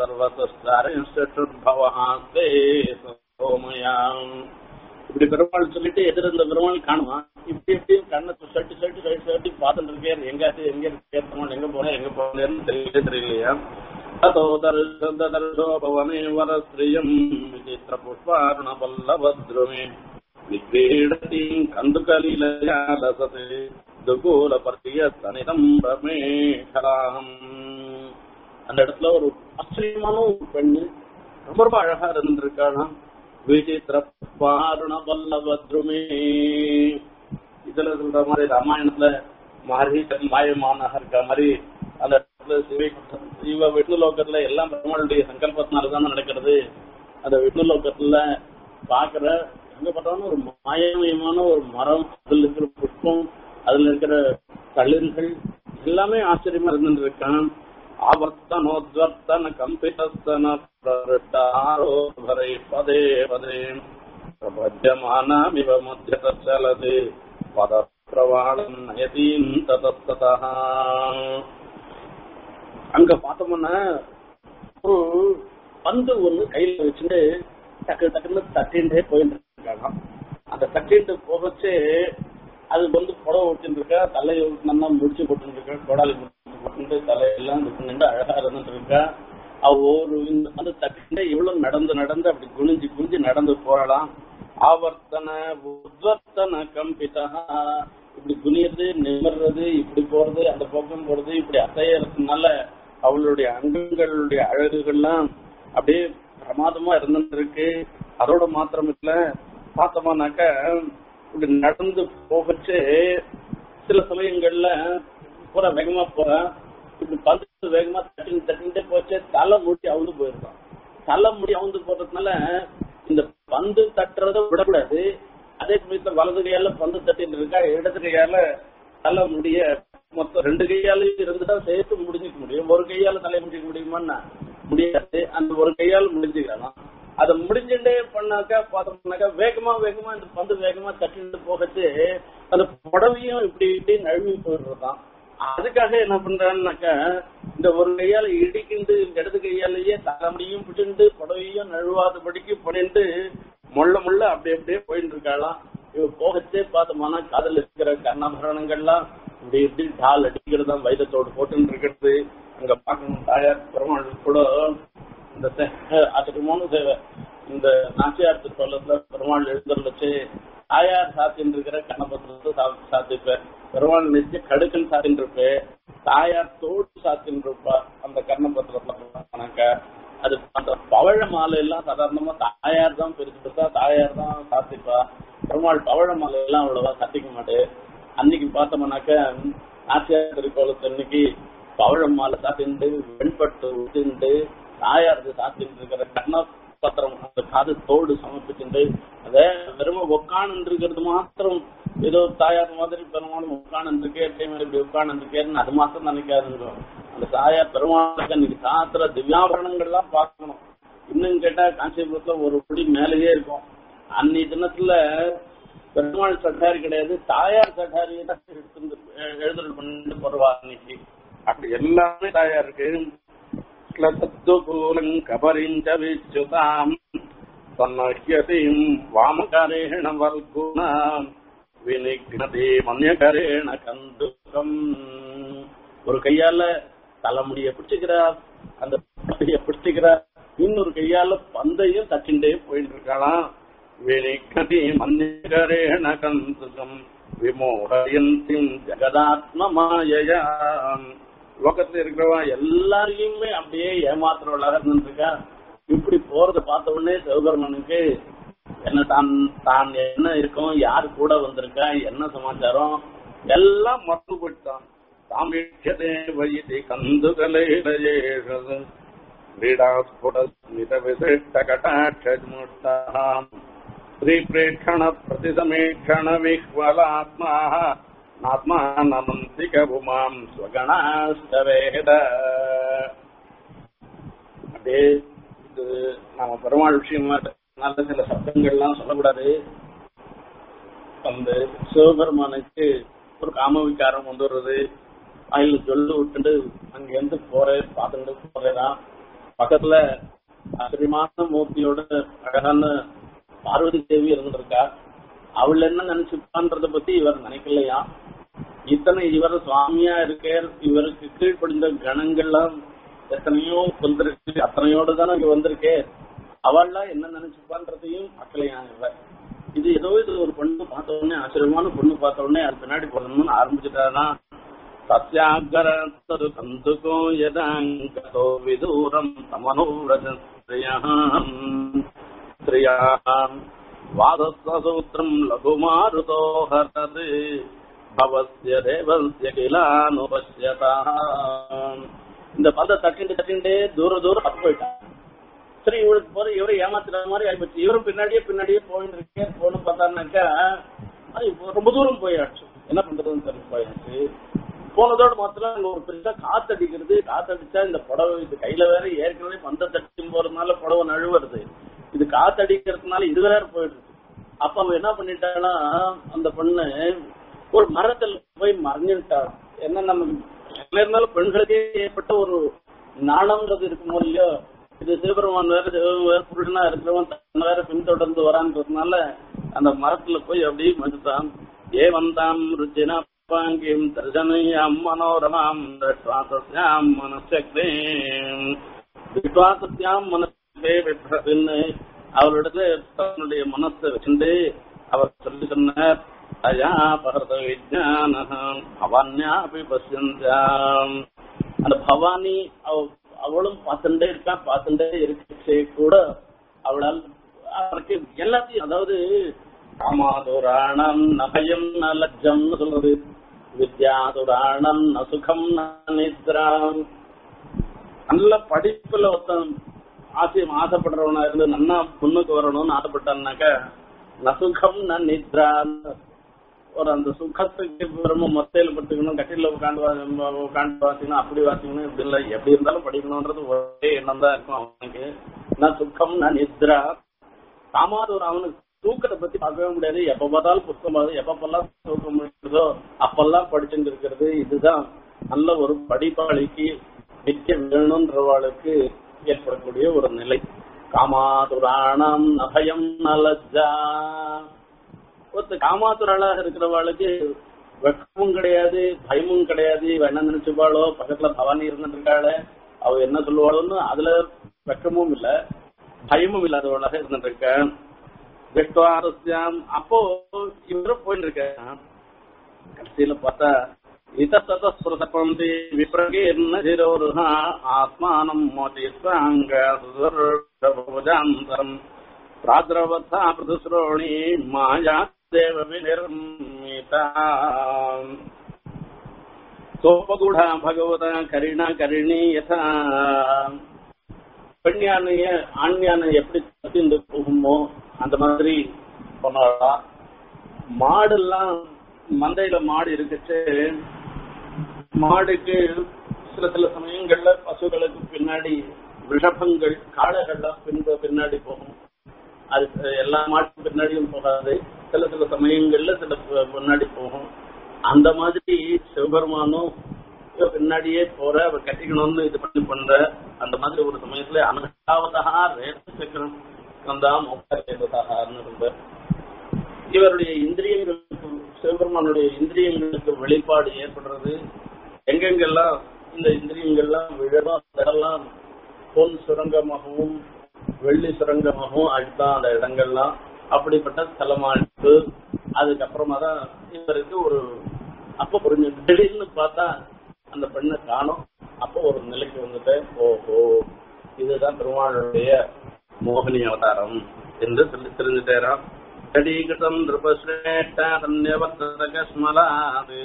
சர்வசாரபவாஸ்தே சோமயாம் இப்படி பெருமாள் சொல்லிட்டு எதிர்ந்த பெருமாள் காணுமா இப்படி இப்படி கண்ணை சட்டி சட்டி சட்டி சட்டி பார்த்துட்டு இருக்கேன் எங்க எங்க இருக்கே பெருமாள் எங்க போனேன் எங்க போனேன்னு தெரியல தெரியலையா ततो दर्शो भवने वरश्रियम् विचित्रपुष्पार्णपल्लभद्रुमे विक्रीडतीम् कन्दुकलीलया लसते துகூலபர்த்தியஸ்தனிதம் ரமேகலாம் அந்த இடத்துல ஒரு ஆச்சரியமான ஒரு பெண்ணு ரொம்ப ரொம்ப அழகா இருந்திருக்காளாம் விசித்திர பாருண வல்லபத்ருமே இதுல சொல்ற மாதிரி ராமாயணத்துல மாரீசன் மாயமானாக இருக்க மாதிரி அந்த இடத்துல சிவை சிவ விஷ்ணு லோகத்துல எல்லாம் பெருமாளுடைய சங்கல்பத்தினாலதான் நடக்கிறது அந்த விஷ்ணு லோகத்துல பாக்குற எங்க பார்த்தாலும் ஒரு மாயமயமான ஒரு மரம் அதுல இருக்கிற புஷ்பம் அதுல இருக்கிற தளிர்கள் எல்லாமே ஆச்சரியமா இருந்துட்டு இருக்கான் ஆவர்த்தனோத்வர்த்தன கம்பிதஸ்தன பிரவருட்டாரோபரை பதே பதே பிரபஜமானாமிவ மத்தியதச்சலது பத பிரவாளம் நயதீம் ததஸ்ததா அங்க பார்த்தோம்னா ஒரு பந்து ஒண்ணு கையில வச்சுட்டு டக்கு டக்குன்னு தட்டின்டே போயிட்டு இருக்காங்க அந்த தட்டிட்டு போகச்சு அது வந்து புடவை வச்சுட்டு இருக்கா தலையை நல்லா முடிச்சு போட்டு இருக்கா கோடாலி போட்டு தலையெல்லாம் இது பண்ணிட்டு அழகா இருந்துட்டு இருக்கா அவ ஒரு அந்த தட்டிண்ட இவ்வளவு நடந்து நடந்து அப்படி குனிஞ்சு குனிஞ்சு நடந்து போகலாம் ஆவர்த்தன உத்வர்த்தன கம்பிதா இப்படி குனியறது நிமிர்றது இப்படி போறது அந்த பக்கம் போறது இப்படி அசையறதுனால அவளுடைய அங்கங்களுடைய அழகுகள்லாம் அப்படியே பிரமாதமா இருந்துட்டு இருக்கு அதோட மாத்திரம் இல்ல பார்த்தோம்னாக்க இப்படி நடந்து போகச்சு சில சமயங்கள்ல போற வேகமா போற இப்படி பந்து வேகமா தட்டி தட்டிட்டு போச்சு தலை முடி அவுந்து போயிருக்கான் தலை முடி அவுந்து போறதுனால இந்த பந்து தட்டுறத விடக்கூடாது அதே சமயத்துல வலது கையால பந்து தட்டிட்டு இருக்கா இடது கையால தலை முடிய மொத்தம் ரெண்டு கையாலையும் இருந்துட்டா சேர்த்து முடிஞ்சுக்க முடியும் ஒரு கையால தலையை முடிக்க முடியுமான்னா முடியாது அந்த ஒரு கையால முடிஞ்சுக்கலாம் அதை முடிஞ்சுட்டே பண்ணாக்கா பார்த்தோம்னாக்கா வேகமா வேகமா இந்த பந்து வேகமா தட்டிட்டு போகச்சு அந்த புடவையும் இப்படி இப்படி நழுவி போயிடுறதுதான் அதுக்காக என்ன பண்றான்னாக்கா இந்த ஒரு கையால இடிக்கிண்டு இடது கையாலேயே தலைமுடியும் பிடிண்டு புடவையும் நழுவாதபடிக்கு பண்ணிட்டு முள்ள முள்ள அப்படி அப்படியே போயிட்டு இருக்காளாம் இவ போகச்சே பார்த்தோம்னா காதல் இருக்கிற கர்ணாபரணங்கள்லாம் இப்படி இப்படி டால் அடிக்கிறது தான் வைரத்தோடு போட்டுன்னு இருக்கிறது அங்க பார்க்கணும் தாயார் பெருமாள் கூட இந்த அதுக்குமான சேவை இந்த நாச்சியார் திருப்பள்ளத்துல பெருமாள் எழுந்தல் வச்சு தாயார் சாத்தின்னு இருக்கிற கண்ணபத்திரத்தை சாத்திப்பேன் பெருமாள் நிச்சய கடுக்கன் சாத்தின்னு இருப்பேன் தாயார் தோடு சாத்தின்னு இருப்பா அந்த கண்ணபத்திரத்துல அது அந்த பவழ மாலை எல்லாம் சாதாரணமா தாயார் தான் பெருசு பெருசா தாயார் தான் சாத்திப்பா பெருமாள் பவழ மாலை எல்லாம் அவ்வளவா சாத்திக்க மாட்டேன் அன்னைக்கு பார்த்தோம்னாக்க நாச்சியார் திருக்கோலத்து அன்னைக்கு பவழம் மாலை சாத்திண்டு வெண்பட்டு விட்டுண்டு தாயாருக்கு சாத்திட்டு இருக்கிற கண்ண பத்திரம் அந்த காது தோடு சமர்ப்பிச்சுட்டு அத வெறும உட்காந்து இருக்கிறது மாத்திரம் ஏதோ தாயார் மாதிரி பெருமாளும் உட்காந்து இருக்கே அதே மாதிரி இப்படி உட்காந்து இருக்கேன்னு அது மாத்திரம் நினைக்காதுங்க அந்த தாயார் பெருமாளுக்கு அன்னைக்கு சாத்திர திவ்யாபரணங்கள்லாம் பார்க்கணும் இன்னும் கேட்டா காஞ்சிபுரத்துல ஒரு படி மேலேயே இருக்கும் அன்னைய தினத்துல பெருமாள் சட்டாரி கிடையாது தாயார் சட்டாரியை தான் எடுத்து எழுதுறது பண்ணிட்டு போறவா அன்னைக்கு அப்படி எல்லாமே தாயார் இருக்கு क्लतत्वकूलम् कबरिम् च विच्युताम् तन्नह्यसीम् वामकरेण वल्गुणाम् வினிக்னதே மன்யகரேண கந்துகம் ஒரு கையால தலைமுடிய பிடிச்சுக்கிறார் அந்த தலைய பிடிச்சுக்கிறார் இன்னொரு கையால பந்தையும் தச்சுட்டே போயிட்டு இருக்கலாம் வினிக்னதே மன்யகரேண கந்துகம் விமோகயந்திம் ஜெகதாத்ம மாயையாம் லோகத்துல இருக்கிறவா எல்லாரையுமே அப்படியே ஏமாத்துறவளாக இருந்துருக்கா இப்படி போறத பார்த்த உடனே சிவபெருமனுக்கு என்ன தான் தான் என்ன இருக்கும் யாரு கூட வந்திருக்கா என்ன சமாச்சாரம் எல்லாம் மறந்து போயிட்டான் தாமிஷதே வைதி கந்துகலேஷது क्रीडास्फुटस्मित विशिष्ट कटाक्षमुष्टाम् श्रीप्रेक्षण प्रतिसमीक्षण विह्वलात्मा ஆத்மானமந்திக உமாம் ஸ்வகணாஸ்தவேத அப்படியே இது நாம பெருமாள் விஷயமா நல்ல சில சப்தங்கள்லாம் சொல்லக்கூடாது அந்த சிவபெருமானுக்கு ஒரு காம விகாரம் கொண்டு வர்றது அதில் சொல்லு விட்டுட்டு அங்க இருந்து போறேன் பார்த்துட்டு போறேதான் பக்கத்துல ஆச்சரியமான மூர்த்தியோட அழகான பார்வதி தேவி இருந்திருக்கா அவள் என்ன நினைச்சுப்பான்றத பத்தி இவர் நினைக்கலையா இத்தனை இவர் சுவாமியா இருக்கார் இவருக்கு கீழ்ப்படிந்த கணங்கள்லாம் எத்தனையோ வந்திருக்கு அத்தனையோடு தானே இங்க வந்திருக்கே அவள்லாம் என்ன நினைச்சுப்பான்றதையும் பார்க்கலையா இவர் இது ஏதோ இது ஒரு பொண்ணு பார்த்த உடனே ஆச்சரியமான பொண்ணு பார்த்த உடனே அது பின்னாடி போடணும்னு ஆரம்பிச்சுட்டானா சத்யாகரத்தது கந்துகோ யதாங்கதோ விதூரம் தமனோரஜஸ்திரியாம் ஸ்திரியாம் வாதசூத்திரம் லகுமாருதோ ஹரது பவஸ்ய தேவஸ்ய கிலானுபஸ்யதா இந்த பந்த தட்டிண்டு தட்டிண்டே தூர தூரம் அப்ப போயிட்டான் சரி இவருக்கு போற இவரை ஏமாத்துற மாதிரி ஆயிப்போச்சு இவரும் பின்னாடியே பின்னாடியே போயிட்டு இருக்கே போன்னு பார்த்தாருனாக்கா அது இப்போ ரொம்ப தூரம் போயாச்சு என்ன பண்றதுன்னு தெரியல போயாச்சு போனதோட மாத்திரம் அங்க ஒரு பெருசா காத்தடிக்கிறது காத்தடிச்சா இந்த புடவை இது கையில வேற ஏற்கனவே பந்த தட்டும் போறதுனால புடவை நழுவுறது இது காத்தடிக்கிறதுனால இது வேற போயிடுது அப்ப அவன் என்ன பண்ணிட்டான்னா அந்த பொண்ணு ஒரு மரத்தில் போய் மறைஞ்சுட்டான் என்ன நம்ம என்ன இருந்தாலும் பெண்களுக்கே ஏற்பட்ட ஒரு நாணம்ன்றது இருக்கும் இல்லையோ இது சிவபெருமான் வேற சிவன் வேற புருஷனா இருக்கிறவன் தன் வேற பின்தொடர்ந்து வரான்றதுனால அந்த மரத்துல போய் அப்படியே மதித்தான் ஏ வந்தாம் ருச்சினா பாங்கிம் தர்ஜனையாம் மனோரமாம் விஸ்வாசஸ்யாம் மனசக்தேம் விஸ்வாசஸ்யாம் மனசே விப்ரதின்னு அவரிடத்துல தன்னுடைய மனசை வச்சுட்டு அவர் சொல்லி சொன்னார் அயா பகர்த விஜான பவான்யாபி பசியந்தாம் அந்த பவானி அவ- அவளும் பார்த்துட்டே இருக்கா பார்த்துட்டே இருக்கே கூட அவளால் அவருக்கு எல்லாத்தையும் அதாவது காமாதுராணம் நபயம் ந லஜ்ஜம்னு சொல்றது வித்யாதுராணம் ந சுகம் ந நித்ராம் நல்ல படிப்புல ஒருத்தன் ஆசையம் ஆசைப்படுறவனா இருந்து நன்னா முன்னுக்கு வரணும்னு ஆசைப்பட்டான்னாக்க ந சுகம் ந நித்ரா ஒரு அந்த சுகத்துக்கு ரொம்ப மொத்தையில படுத்துக்கணும் கட்டில உட்காந்து வா- உட்காந்து வாசிக்கணும் அப்படி வாசிக்கணும் இப்படி இல்லை எப்படி இருந்தாலும் படிக்கணும்ன்றது ஒரே எண்ணம் தான் இருக்கும் அவனுக்கு நான் சுகம் நான் நித்ரா காமாதூர் அவனுக்கு தூக்கத்தை பத்தி பார்க்கவே முடியாது எப்ப பார்த்தாலும் புத்தகம் பார்த்து எப்பப்பெல்லாம் தூக்கம் முடியுதோ அப்பெல்லாம் படிச்சுட்டு இருக்கிறது இதுதான் நல்ல ஒரு படிப்பாளிக்கு நிக்க வேணும்ன்றவாளுக்கு ஏற்படக்கூடிய ஒரு நிலை காமாதுராணம் நபயம் நலஜா ஒருத்த காமாத்துறாளாக இருக்கிறவாளுக்கு வெக்கமும் கிடையாது பயமும் கிடையாது இவ என்ன நினைச்சுப்பாளோ பக்கத்துல பவானி இருந்துட்டு இருக்காளே அவ என்ன சொல்லுவாளோன்னு அதுல வெக்கமும் இல்ல பயமும் இல்லாதவளாக இருந்துட்டு இருக்க வெக்வாரஸ்யாம் அப்போ இவரும் போயிட்டு இருக்க கடைசியில பார்த்தா இதத்தஸ்புரசப்பந்தி விப்ரகீர்ண சிரோருஹா ஆத்மானம் மோதிஸ்வாங்க சுதர்ஷபுஜாந்தரம் प्राद्रवथा पृथुश्रोणी माया देव विनिर्मिता சோபகுடா பகவதா கரிணா கரிணி யதா பெண் யானைய ஆண் யானை எப்படி கத்திந்து போகுமோ அந்த மாதிரி சொன்னாளா மாடெல்லாம் மந்தையில மாடு இருக்குச்சு மாடுக்கு சில சில சமயங்கள்ல பசுகளுக்கு பின்னாடி விஷபங்கள் காளைகள்லாம் பின்ப பின்னாடி போகும் அது எல்லா மாட்டு பின்னாடியும் போகாது சில சில சமயங்கள்ல சில ப- பின்னாடி போகும் அந்த மாதிரி சிவபெருமானும் இவ பின்னாடியே போற அவர் கட்டிக்கணும்னு இது பண்ணி பண்ற அந்த மாதிரி ஒரு சமயத்துல அனகாவதா ரேத்த சக்கரம் கந்தா மோகேவதான்னு இருந்த இவருடைய இந்திரியங்களுக்கு சிவபெருமானுடைய இந்திரியங்களுக்கு வெளிப்பாடு ஏற்படுறது எங்கெங்கெல்லாம் இந்த இந்திரியங்கள்லாம் விழதோ அதெல்லாம் பொன் சுரங்கமாகவும் வெள்ளி சுரங்கமாகவும் அழுத்தான் அந்த இடங்கள்லாம் அப்படிப்பட்ட ஸ்தலமாட்டு அதுக்கப்புறமா தான் இவருக்கு ஒரு அப்ப புரிஞ்சு திடீர்னு பார்த்தா அந்த பெண்ணை காணும் அப்போ ஒரு நிலைக்கு வந்துட்டு ஓஹோ இதுதான் பெருமாளுடைய மோகினி அவதாரம் என்று சொல்லி தெரிஞ்சுட்டேராம் கடீகிருதம் நிருபஸ்ரேஷ்ட தன்யவர்த்தகஸ்மலாது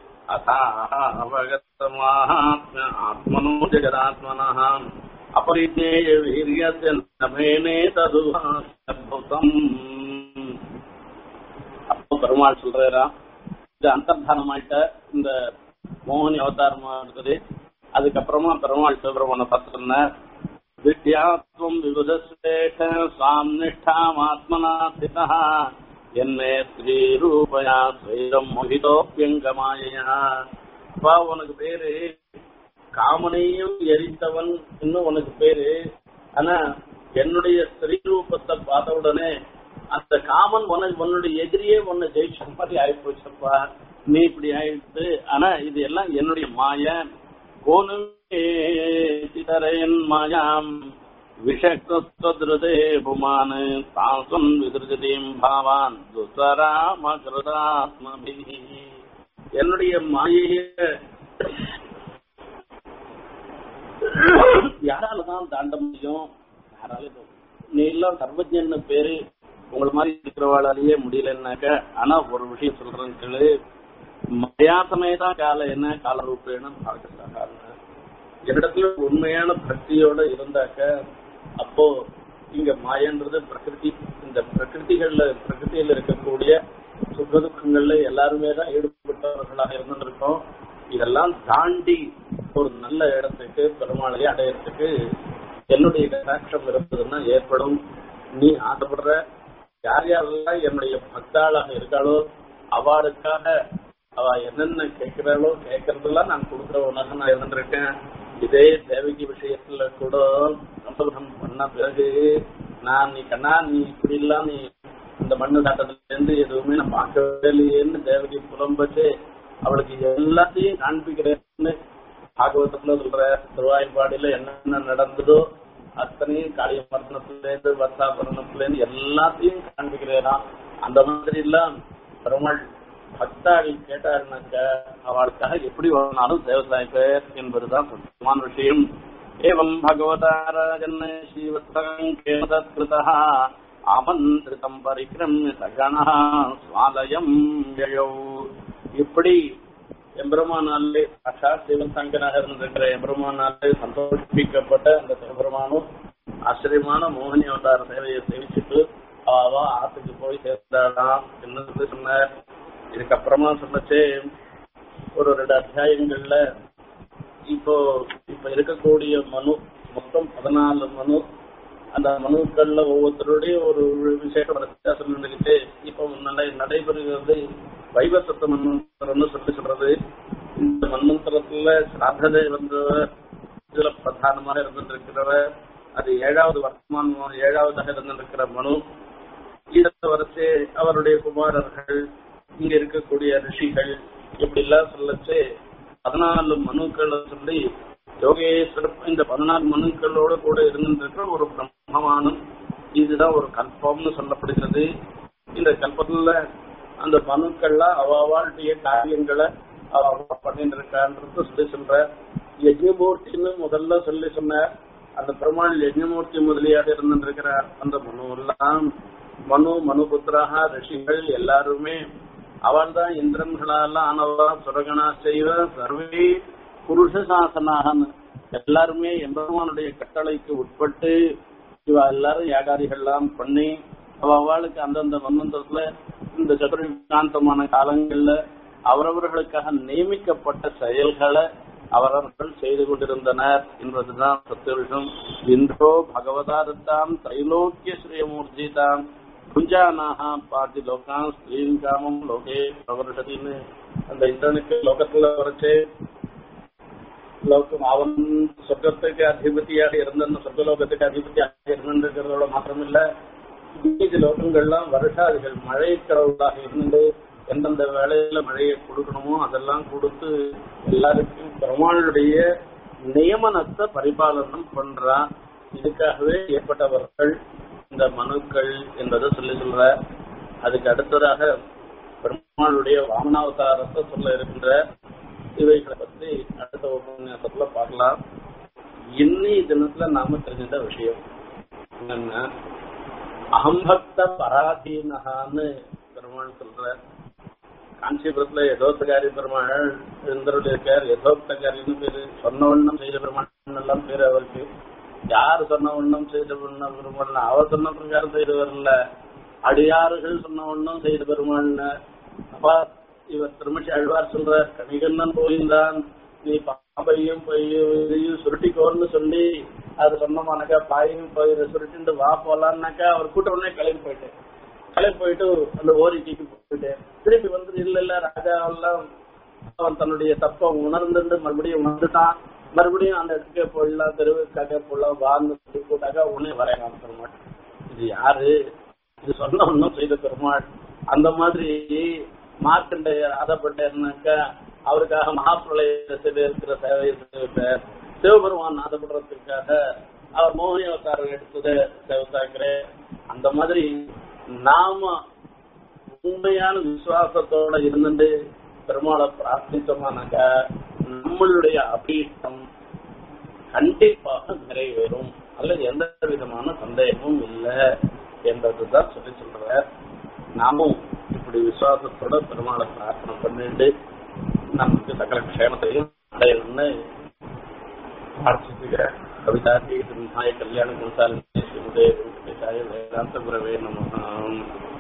அதாவகத்தமாத்ம ஆத்மனோ ஜெகதாத்மனः அபரிஜேய வீரியஸ்ய நபேனே ததுவாத்புதம் அப்போ பெருமாள் சொல்றாரா இது அந்தர்தானமாயிட்ட இந்த மோகினி அவதாரமா இருக்குது அதுக்கப்புறமா பெருமாள் சிவபெருமான பார்த்து சொன்னார் வித்யாத்வம் விபுதஸ்வேஷ சாம் நிஷ்டாம் ஆத்மனா ஸ்திதா என்னே ஸ்ரீ ரூபயா ஸ்ரீரம் மோகிதோப்பியங்கமாயா அப்பா உனக்கு பேரு காமனையும் எரித்தவன் இன்னும் உனக்கு பேரு ஆனா என்னுடைய ஸ்ரீ ரூபத்தை பார்த்த உடனே அந்த காமன் உனக்கு உன்னுடைய எதிரியே உன்னை ஜெயிச்ச மாதிரி ஆயிப்போச்சப்பா நீ இப்படி ஆயிடுச்சு ஆனா இது எல்லாம் என்னுடைய மாய கோனுமே சிதரையன் மாயாம் விஷக்தே புமான் தாசன் விதிருஜதீம் பாவான் துசராமகிருதாத்மபி என்னுடைய மாயைய யாராலதான் தாண்ட முடியும் யாரால இது- நீ எல்லாம் சர்வஜன்னு பேரு உங்களை மாதிரி இருக்கிறவாளாலேயே முடியலன்னாக்க ஆனா ஒரு விஷயம் சொல்றேன் கேளு மயாசமேதா கால என்ன காலரூபேன பார்க்கறாங்க என்னிடத்துல உண்மையான பக்தியோட இருந்தாக்க அப்போ இங்க மாயன்றது பிரகிருதி இந்த பிரகிருதிகள்ல பிரகிருதியில இருக்கக்கூடிய சுக துக்கங்கள்ல எல்லாருமே தான் ஈடுபட்டவர்களாக இருந்திருக்கோம் இதெல்லாம் தாண்டி ஒரு நல்ல இடத்துக்கு பெருமாளை அடையறதுக்கு என்னுடைய கட்டாட்சம் இருப்பதுன்னா ஏற்படும் நீ ஆசைப்படுற யார் யாரெல்லாம் என்னுடைய பக்தாளாக இருக்காளோ அவளுக்காக அவ என்னென்ன கேட்கிறாளோ கேட்கறதெல்லாம் நான் கொடுக்கறவனாக நான் இருந்திருக்கேன் இதே தேவகி விஷயத்துல கூட சம்சோதனம் பண்ண பிறகு நான் நீ கண்ணா நீ இப்படி எல்லாம் நீ இந்த மண்ணு தாட்டத்துல இருந்து எதுவுமே நான் பார்க்கவே இல்லையேன்னு தேவகி புலம்பச்சு அவளுக்கு எல்லாத்தையும் காண்பிக்கிறேன்னு பாகவதத்துல சொல்ற திருவாய்ப்பாடியில என்னென்ன நடந்ததோ அத்தனையும் காளிய மரணத்துல இருந்து வர்த்தாபரணத்துல இருந்து எல்லாத்தையும் காண்பிக்கிறேனா அந்த மாதிரி எல்லாம் பெருமாள் பக்தாள் கேட்டாருனாக்க அவளுக்காக எப்படி வரனாலும் சேவசாய்ப்பேர் என்பதுதான் முக்கியமான விஷயம் ஏவம் பகவதா ராஜன் ஸ்ரீவத்சங்கேமதத்கிருதா ஆமந்திரிதம் பரிக்கிரமிய சகணா சுவாலயம் யயௌ இப்படி எம்பெருமானாலே சாட்சா சிவன் சங்கராக இருந்திருக்கிற எம்பெருமானாலே சந்தோஷிக்கப்பட்ட அந்த சிவபெருமானும் ஆச்சரியமான மோகினி அவதார சேவையை சேவிச்சுட்டு அவ ஆத்துக்கு போய் சேர்ந்தாடாம் என்ன சொல்லி சொன்னார் இதுக்கப்புறமா சொன்னச்சே ஒரு ரெண்டு அத்தியாயங்கள்ல இப்போ இப்ப இருக்கக்கூடிய மனு மொத்தம் பதினாலு மனு அந்த மனுக்கள்ல ஒவ்வொருத்தருடைய ஒரு விசேஷ வித்தியாசம் இருந்துகிட்டு இப்போ நடை நடைபெறுகிறது வைவசத்த மன்மந்திரம்னு சொல்லி சொல்றது இந்த மன்மந்திரத்துல சாதனை வந்தவர் இதுல பிரதானமாக இருந்திருக்கிறவர் அது ஏழாவது வர்த்தமானம் ஏழாவதாக இருந்திருக்கிற மனு இதற்கு வரைச்சு அவருடைய குமாரர்கள் இங்க இருக்கக்கூடிய ரிஷிகள் இப்படி எல்லாம் சொல்லச்சு பதினாலு மனுக்களை சொல்லி யோகேஸ்வரர் இந்த பதினாலு மனுக்களோட கூட இருந்திருக்கிற ஒரு பிரம்மமானம் இதுதான் ஒரு கல்பம்னு சொல்லப்படுகிறது இந்த கல்பத்துல அந்த மனுக்கள்லாம் அவாவாளுடைய காரியங்களை அவ பண்ணிட்டு இருக்கான்றது சொல்லி சொல்ற யஜ்யமூர்த்தின்னு முதல்ல சொல்லி சொன்ன அந்த பெருமாள் யஜ்யமூர்த்தி முதலியாக இருந்திருக்கிற அந்த மனு எல்லாம் மனு மனுபுத்திராக ரிஷிகள் எல்லாருமே அவள் தான் இந்திரன்களாலாம் ஆனவா சுரகணா செய்வ சர்வே புருஷ சாசனாகன்னு எல்லாருமே எம்பெருமானுடைய கட்டளைக்கு உட்பட்டு இவ எல்லாரும் யாகாரிகள்லாம் பண்ணி அவ அவளுக்கு அந்தந்த மன்மந்திரத்துல இந்த சதுரகாந்தமான காலங்கள்ல அவரவர்களுக்காக நியமிக்கப்பட்ட செயல்களை அவரவர்கள் செய்து கொண்டிருந்தனர் என்பதுதான் சத்தியம் இன்றோ பகவதாரத்தாம் தைலோக்கிய ஸ்ரீமூர்ஜிதாம் குஞ்சானாக பாதி லோகாம் ஸ்ரீம் காமம் லோகே பிரவர்ஷதின்னு அந்த இந்திரனுக்கு லோகத்துல வரைச்சு லோகம் அவன் சொர்க்கத்துக்கு அதிபதியாக இருந்த சொர்க்கலோகத்துக்கு அதிபதியாக இருந்திருக்கிறதோட மாத்திரமில்ல மீதி லோகங்கள்லாம் வருஷாதிகள் மழை கடவுளாக இருந்து எந்தெந்த வேலையில மழையை கொடுக்கணுமோ அதெல்லாம் கொடுத்து எல்லாருக்கும் பெருமாளுடைய நியமனத்தை பரிபாலனம் பண்றான் இதுக்காகவே ஏற்பட்டவர்கள் இந்த மனுக்கள் என்பதை சொல்லி சொல்ற அதுக்கு அடுத்ததாக பெருமாளுடைய வாமனாவதாரத்தை சொல்ல இருக்கின்ற இவைகளை பத்தி அடுத்த உபன்யாசத்துல பார்க்கலாம் இன்னி தினத்துல நாம தெரிஞ்சிட்ட விஷயம் என்னன்னா அகம்பக்த பராதீனகான்னு பெருமாள் சொல்ற காஞ்சிபுரத்துல யதோத்தகாரி பெருமாள் இருந்தருள் இருக்கார் யதோக்தகாரின்னு பேரு சொன்ன வண்ணம் செய்த பெருமாள் எல்லாம் பேரு அவருக்கு யார் சொன்ன வண்ணம் செய்த வண்ணம் பெருமாள் அவர் சொன்ன பிரகாரம் செய்து வரல அடியாறுகள் சொன்ன வண்ணம் செய்த பெருமாள்னு அப்ப இவர் திருமணி அழ்வார் சொல்ற கணிகண்ணன் போயிருந்தான் நீ பாம்பையும் பொய்யும் சுருட்டிக்கோன்னு சொல்லி அது சொன்னமானாக்கா பாயையும் போய் சுருட்டிட்டு வா போலான்னாக்கா அவர் கூட்ட உடனே கிளம்பி போயிட்டேன் கிளம்பி போயிட்டு அந்த ஓரிக்கைக்கு போயிட்டேன் திருப்பி வந்து இல்ல இல்ல ராஜா எல்லாம் அவன் தன்னுடைய தப்ப உணர்ந்துட்டு மறுபடியும் வந்துட்டான் மறுபடியும் அந்த இடத்துக்கு போயிடலாம் தெருவுக்காக போடலாம் வான்னு சொல்லி போட்டாக்கா உடனே வரையலாம் பெருமாள் இது யாரு இது சொன்ன ஒன்னும் செய்த பெருமாள் அந்த மாதிரி மார்க்கண்டைய ஆதப்பட்டேன்னாக்கா அவருக்காக மகாபிரளயத்தில் இருக்கிற சேவையை செய்விட்டார் சிவபெருமான் ஆதப்படுறதுக்காக அவர் மோகினி அவதாரம் எடுத்தது சேவத்தாக்குறேன் அந்த மாதிரி நாம உண்மையான விசுவாசத்தோட இருந்துட்டு பெருமாளை பிரார்த்தித்தோமானாக்கா நம்மளுடைய அபீஷ்டம் கண்டிப்பாக நிறைவேறும் அல்லது எந்த விதமான சந்தேகமும் இல்லை என்றதுதான் சொல்லி சொல்ற நாமும் இப்படி விசுவாசத்தோட பெருமாளை பிரார்த்தனை பண்ணிட்டு நமக்கு சகல க்ஷேமத்தையும் அடையணும்னு பிரார்த்திச்சுக்கிறேன் கவிதாதி சிம்ஹாய கல்யாண குணசாலினி ஸ்ரீமதே வெங்கடேசாய வேதாந்த குரவே நம